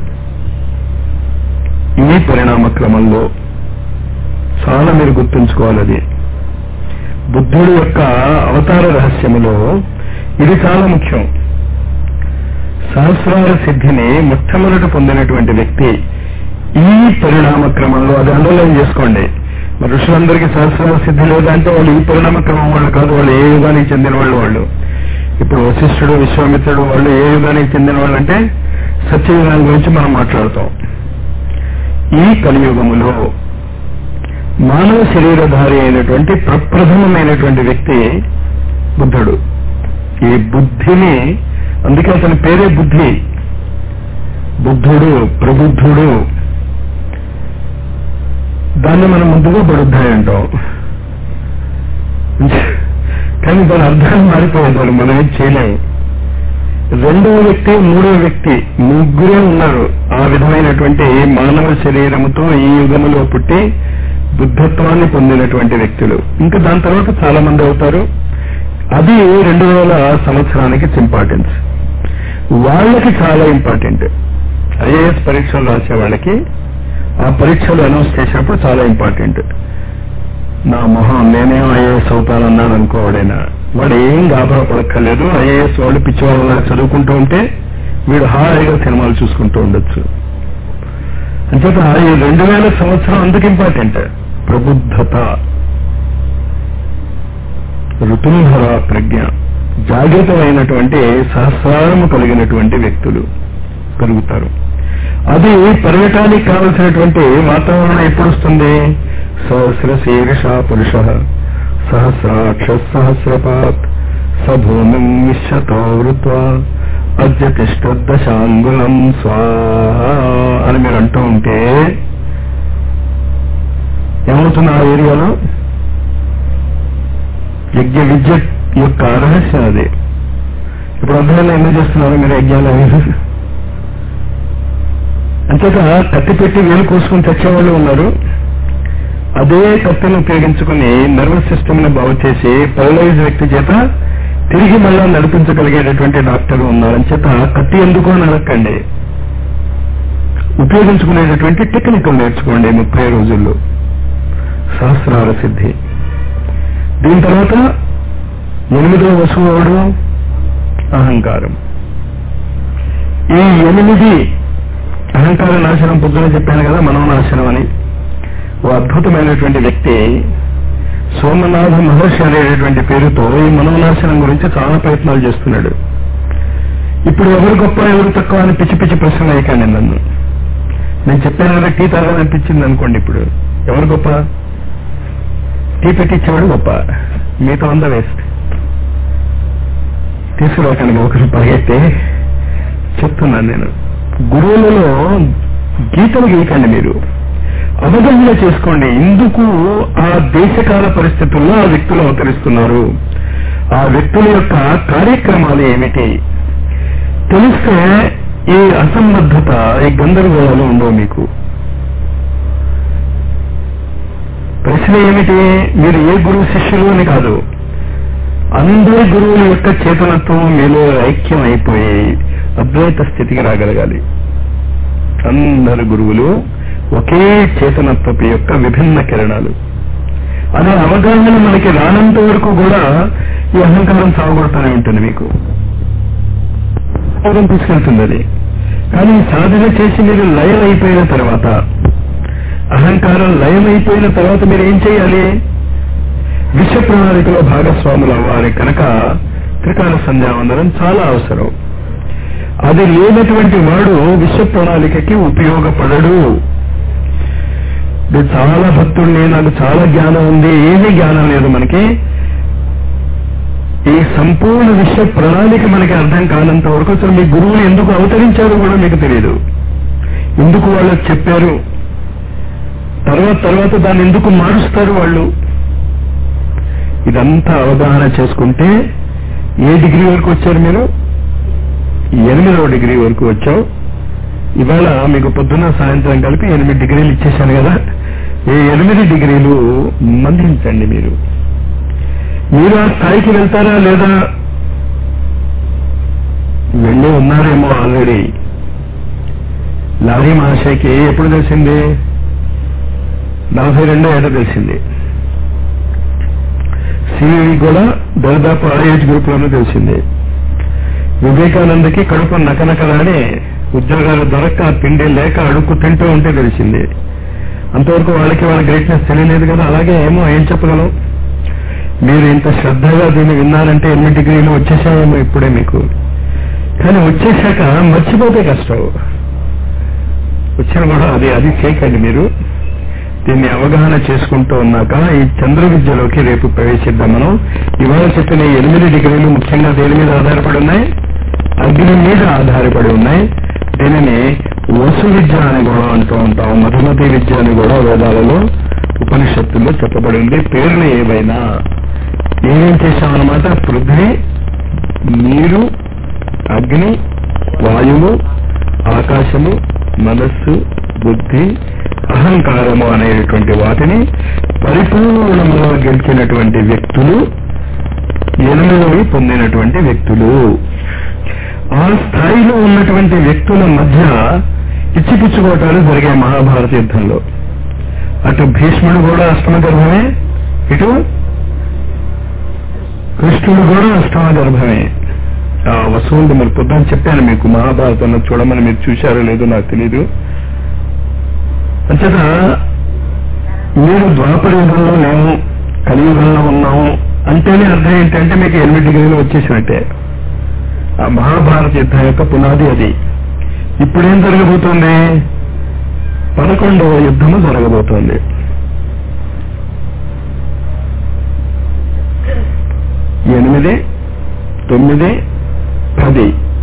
ఈ పరిణామ క్రమంలో చాలా మీరు గుర్తుంచుకోవాలి అది బుద్ధుడు యొక్క అవతార రహస్యములో ఇది చాలా ముఖ్యం సహస్రాల సిద్ధిని మొట్టమొదట పొందినటువంటి వ్యక్తి ఈ పరిణామ క్రమంలో అది అండర్లైన్ చేసుకోండి మరి ఋషులందరికీ సహస్రాల సిద్ధి లేదంటే వాళ్ళు ఈ పరిణామ క్రమం వాళ్ళు కాదు వాళ్ళు ఏ యుగానికి చెందిన వాళ్ళు వాళ్ళు ఇప్పుడు వశిష్ఠుడు విశ్వామిత్రుడు వాళ్ళు ఏ యుగానికి చెందిన వాళ్ళు అంటే సత్యయుగాన్ని గురించి మనం మాట్లాడుతాం ఈ కలియుగములో మానవ శరీరధారి అయినటువంటి ప్రప్రథమమైనటువంటి వ్యక్తి బుద్ధుడు ఈ బుద్ధిని అందుకే అతని పేరే బుద్ధి బుద్ధుడు ప్రబుద్ధుడు దాన్ని మనం ముందుగా బడుద్ధాయి అంటాం కానీ దాని అర్థాన్ని మారిపోయేదాన్ని మనం ఏం చేయలేము రెండవ వ్యక్తి మూడవ వ్యక్తి ముగ్గురే ఉన్నారు ఆ విధమైనటువంటి మానవ శరీరముతో ఈ యుగములో పుట్టి బుద్ధత్వాన్ని పొందినటువంటి వ్యక్తులు ఇంకా దాని తర్వాత చాలా మంది అవుతారు అది రెండు వేల సంవత్సరానికి ఇంపార్టెన్స్ వాళ్ళకి చాలా ఇంపార్టెంట్ ఐఏఎస్ పరీక్షలు రాసే వాళ్ళకి ఆ పరీక్షలు అనౌన్స్ చేసినప్పుడు చాలా ఇంపార్టెంట్ నా మొహం నేనేం ఐఏఎస్ అవుతానన్నాను అనుకోవాడైనా వాడు ఏం గాబరా పడక్కర్లేదు ఐఏఎస్ వాళ్ళు పిచ్చివాళ్ళ చదువుకుంటూ ఉంటే వీడు హాయిగా సినిమాలు చూసుకుంటూ ఉండొచ్చు అంచేత ఈ రెండు వేల సంవత్సరం అందుకు ఇంపార్టెంట్ ప్రబుద్ధత ఋతుంధర ప్రజ్ఞ జాగ్రత్తమైనటువంటి సహస్రారము కలిగినటువంటి వ్యక్తులు పెరుగుతారు అది పెరగటానికి కావలసినటువంటి వాతావరణం ఎప్పుడు వస్తుంది సహస్ర శీర్ష పురుష సహస్రాక్ష సహస్రపాత్ సభూమిం విశ్వతో వృత్వా అద్యతిష్టదశాంగులం స్వా అని మీరు అంటూ ఉంటే ఏమవుతుంది ఆ ఏరియాలో యజ్ఞ విద్య యొక్క రహస్యం అది ఇప్పుడు అధ్యయనం ఎందుకు చేస్తున్నారు మీరు యజ్ఞాలు అంచేత కత్తి పెట్టి వేలు కోసుకుని తెచ్చేవాళ్ళు ఉన్నారు అదే కత్తిని ఉపయోగించుకుని నర్వస్ సిస్టమ్ ని బాగు చేసి పరలైజ్ వ్యక్తి చేత తిరిగి మళ్ళా నడిపించగలిగేటటువంటి డాక్టర్లు ఉన్నారు చేత కత్తి ఎందుకు అని అడగండి ఉపయోగించుకునేటటువంటి టెక్నికల్ నేర్చుకోండి ముప్పై రోజుల్లో సహస్రాల సిద్ధి దీని తర్వాత ఎనిమిదో వసువుడు అహంకారం ఈ ఎనిమిది అహంకార నాశనం పొద్దున చెప్పాను కదా మనోనాశనం అని ఓ అద్భుతమైనటువంటి వ్యక్తి సోమనాథ మహర్షి అనేటటువంటి పేరుతో ఈ మనోనాశనం గురించి చాలా ప్రయత్నాలు చేస్తున్నాడు ఇప్పుడు ఎవరు గొప్ప ఎవరు తక్కువ అని పిచ్చి పిచ్చి ప్రశ్నలు అయ్యాను నన్ను నేను చెప్పాను కదా టీ తాగాలనిపించింది అనుకోండి ఇప్పుడు ఎవరు గొప్ప టీ పెట్టించేవాడు గొప్ప మీతో అంద వేస్ట్ తీసుకురాకండి ఒకరు పరిగెత్తే చెప్తున్నాను నేను గురువులలో గీతలు గీయకండి మీరు అవగాహన చేసుకోండి ఎందుకు ఆ దేశకాల పరిస్థితుల్లో ఆ వ్యక్తులు అవతరిస్తున్నారు ఆ వ్యక్తుల యొక్క కార్యక్రమాలు ఏమిటి తెలిస్తే ఈ అసంబద్ధత ఈ గందరగోళాలు ఉండవు మీకు ప్రశ్న ఏమిటి మీరు ఏ గురువు శిష్యులు అని కాదు అందరి గురువుల యొక్క చేతనత్వం మీలో ఐక్యం అయిపోయి అద్వైత స్థితికి రాగలగాలి అందరు గురువులు ఒకే చేతనత్వపు యొక్క విభిన్న కిరణాలు అనే అవగాహన మనకి రానంత వరకు కూడా ఈ అహంకారం సాగుపడుతూనే ఉంటుంది మీకు సాధన తీసుకెళ్తుంది అది కానీ సాధన చేసి మీరు లయం అయిపోయిన తర్వాత అహంకారం లయం అయిపోయిన తర్వాత మీరు ఏం చేయాలి విశ్వ ప్రణాళికలో భాగస్వాములు అవ్వాలి కనుక త్రికాల సంధ్యావందనం చాలా అవసరం అది లేనటువంటి వాడు విశ్వ ప్రణాళికకి ఉపయోగపడడు నేను చాలా భక్తుడిని నాకు చాలా జ్ఞానం ఉంది ఏమీ జ్ఞానం లేదు మనకి ఈ సంపూర్ణ విశ్వ ప్రణాళిక మనకి అర్థం కానంత వరకు అసలు మీ గురువులు ఎందుకు అవతరించారో కూడా మీకు తెలియదు ఎందుకు వాళ్ళకి చెప్పారు తర్వాత తర్వాత దాన్ని ఎందుకు మారుస్తారు వాళ్ళు ఇదంతా అవగాహన చేసుకుంటే ఏ డిగ్రీ వరకు వచ్చారు మీరు ఎనిమిదవ డిగ్రీ వరకు వచ్చావు ఇవాళ మీకు పొద్దున్న సాయంత్రం కలిపి ఎనిమిది డిగ్రీలు ఇచ్చేశాను కదా ఈ ఎనిమిది డిగ్రీలు మందించండి మీరు మీరు ఆ స్థాయికి వెళ్తారా లేదా వెళ్ళి ఉన్నారేమో ఆల్రెడీ లారీ మహాశయకి ఎప్పుడు తెలిసింది నలభై రెండో ఏట తెలిసింది సివి కూడా దాదాపు ఆ ఏజ్ గ్రూప్ లోనే తెలిసింది వివేకానందకి కడుపు నకనకలానే ఉద్యోగాలు దొరక్క తిండి లేక అడుక్కు తింటూ ఉంటే తెలిసింది అంతవరకు వాళ్ళకి వాళ్ళ గ్రేట్నెస్ తెలియలేదు కదా అలాగే ఏమో ఏం చెప్పగలం మీరు ఇంత శ్రద్ధగా దీన్ని విన్నారంటే ఎన్ని డిగ్రీలు వచ్చేసాయేమో ఇప్పుడే మీకు కానీ వచ్చేసాక మర్చిపోతే కష్టం వచ్చిన కూడా అది అది చేయకండి మీరు దీన్ని అవగాహన చేసుకుంటూ ఉన్నాక ఈ చంద్ర విద్యలోకి రేపు ప్రవేశిద్దాం మనం ఇవాళ చెప్పిన ఈ ఎనిమిది డిగ్రీలు ముఖ్యంగా దేని మీద ఆధారపడి ఉన్నాయి అగ్ని మీద ఆధారపడి ఉన్నాయి దీనిని వసు విద్య అని కూడా అంటూ ఉంటాం మధుమతి విద్య అని కూడా వేదాలలో ఉపనిషత్తుల్లో చెప్పబడి ఉంది పేర్లు ఏవైనా ఏమేం చేశామన్నమాట పృథ్వీ నీరు అగ్ని వాయువు ఆకాశము మనస్సు బుద్ధి అహంకారము అనేటువంటి వాటిని పరిపూర్ణంగా గెలిచినటువంటి వ్యక్తులు ఎనిమిదవి పొందినటువంటి వ్యక్తులు ఆ స్థాయిలో ఉన్నటువంటి వ్యక్తుల మధ్య ఇచ్చిపుచ్చుకోవటాలు జరిగాయి మహాభారత యుద్ధంలో అటు భీష్ముడు కూడా అష్టమ గర్భమే ఇటు కృష్ణుడు కూడా అష్టమ గర్భమే ఆ వసువులు మరి పొద్దున చెప్పాను మీకు మహాభారతంలో చూడమని మీరు చూశారో లేదో నాకు తెలీదు అంచేత మీరు ద్వాపర యుగంలో లేము కలియుగంలో ఉన్నాము అంటేనే అర్థం ఏంటంటే మీకు ఎనిమిది డిగ్రీలు వచ్చేసినట్టే ఆ మహాభారత యుద్ధం యొక్క పునాది అది ఇప్పుడేం జరగబోతోంది పదకొండవ యుద్ధము జరగబోతోంది ఎనిమిది తొమ్మిది పది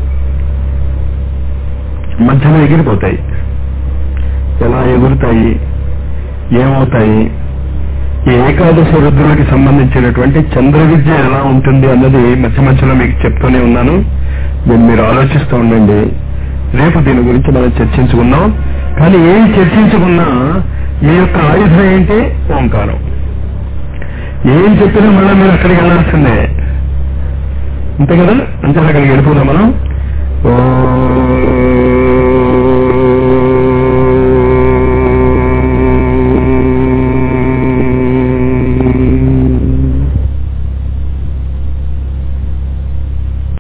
మధ్యలో ఎగిరిపోతాయి ఎలా ఎగురుతాయి ఏమవుతాయి ఈ ఏకాదశి రుద్రుడికి సంబంధించినటువంటి చంద్ర విద్య ఎలా ఉంటుంది అన్నది మధ్య మధ్యలో మీకు చెప్తూనే ఉన్నాను దీన్ని మీరు ఆలోచిస్తూ ఉండండి రేపు దీని గురించి మనం చర్చించుకున్నాం కానీ ఏం చర్చించుకున్నా మీ యొక్క ఆయుధం ఏంటి ఓంకారం ఏం చెప్పినా మళ్ళీ మీరు అక్కడికి వెళ్ళాల్సిందే అంతే కదా అంతే అక్కడికి వెళ్ళిపోదాం మనం ఓ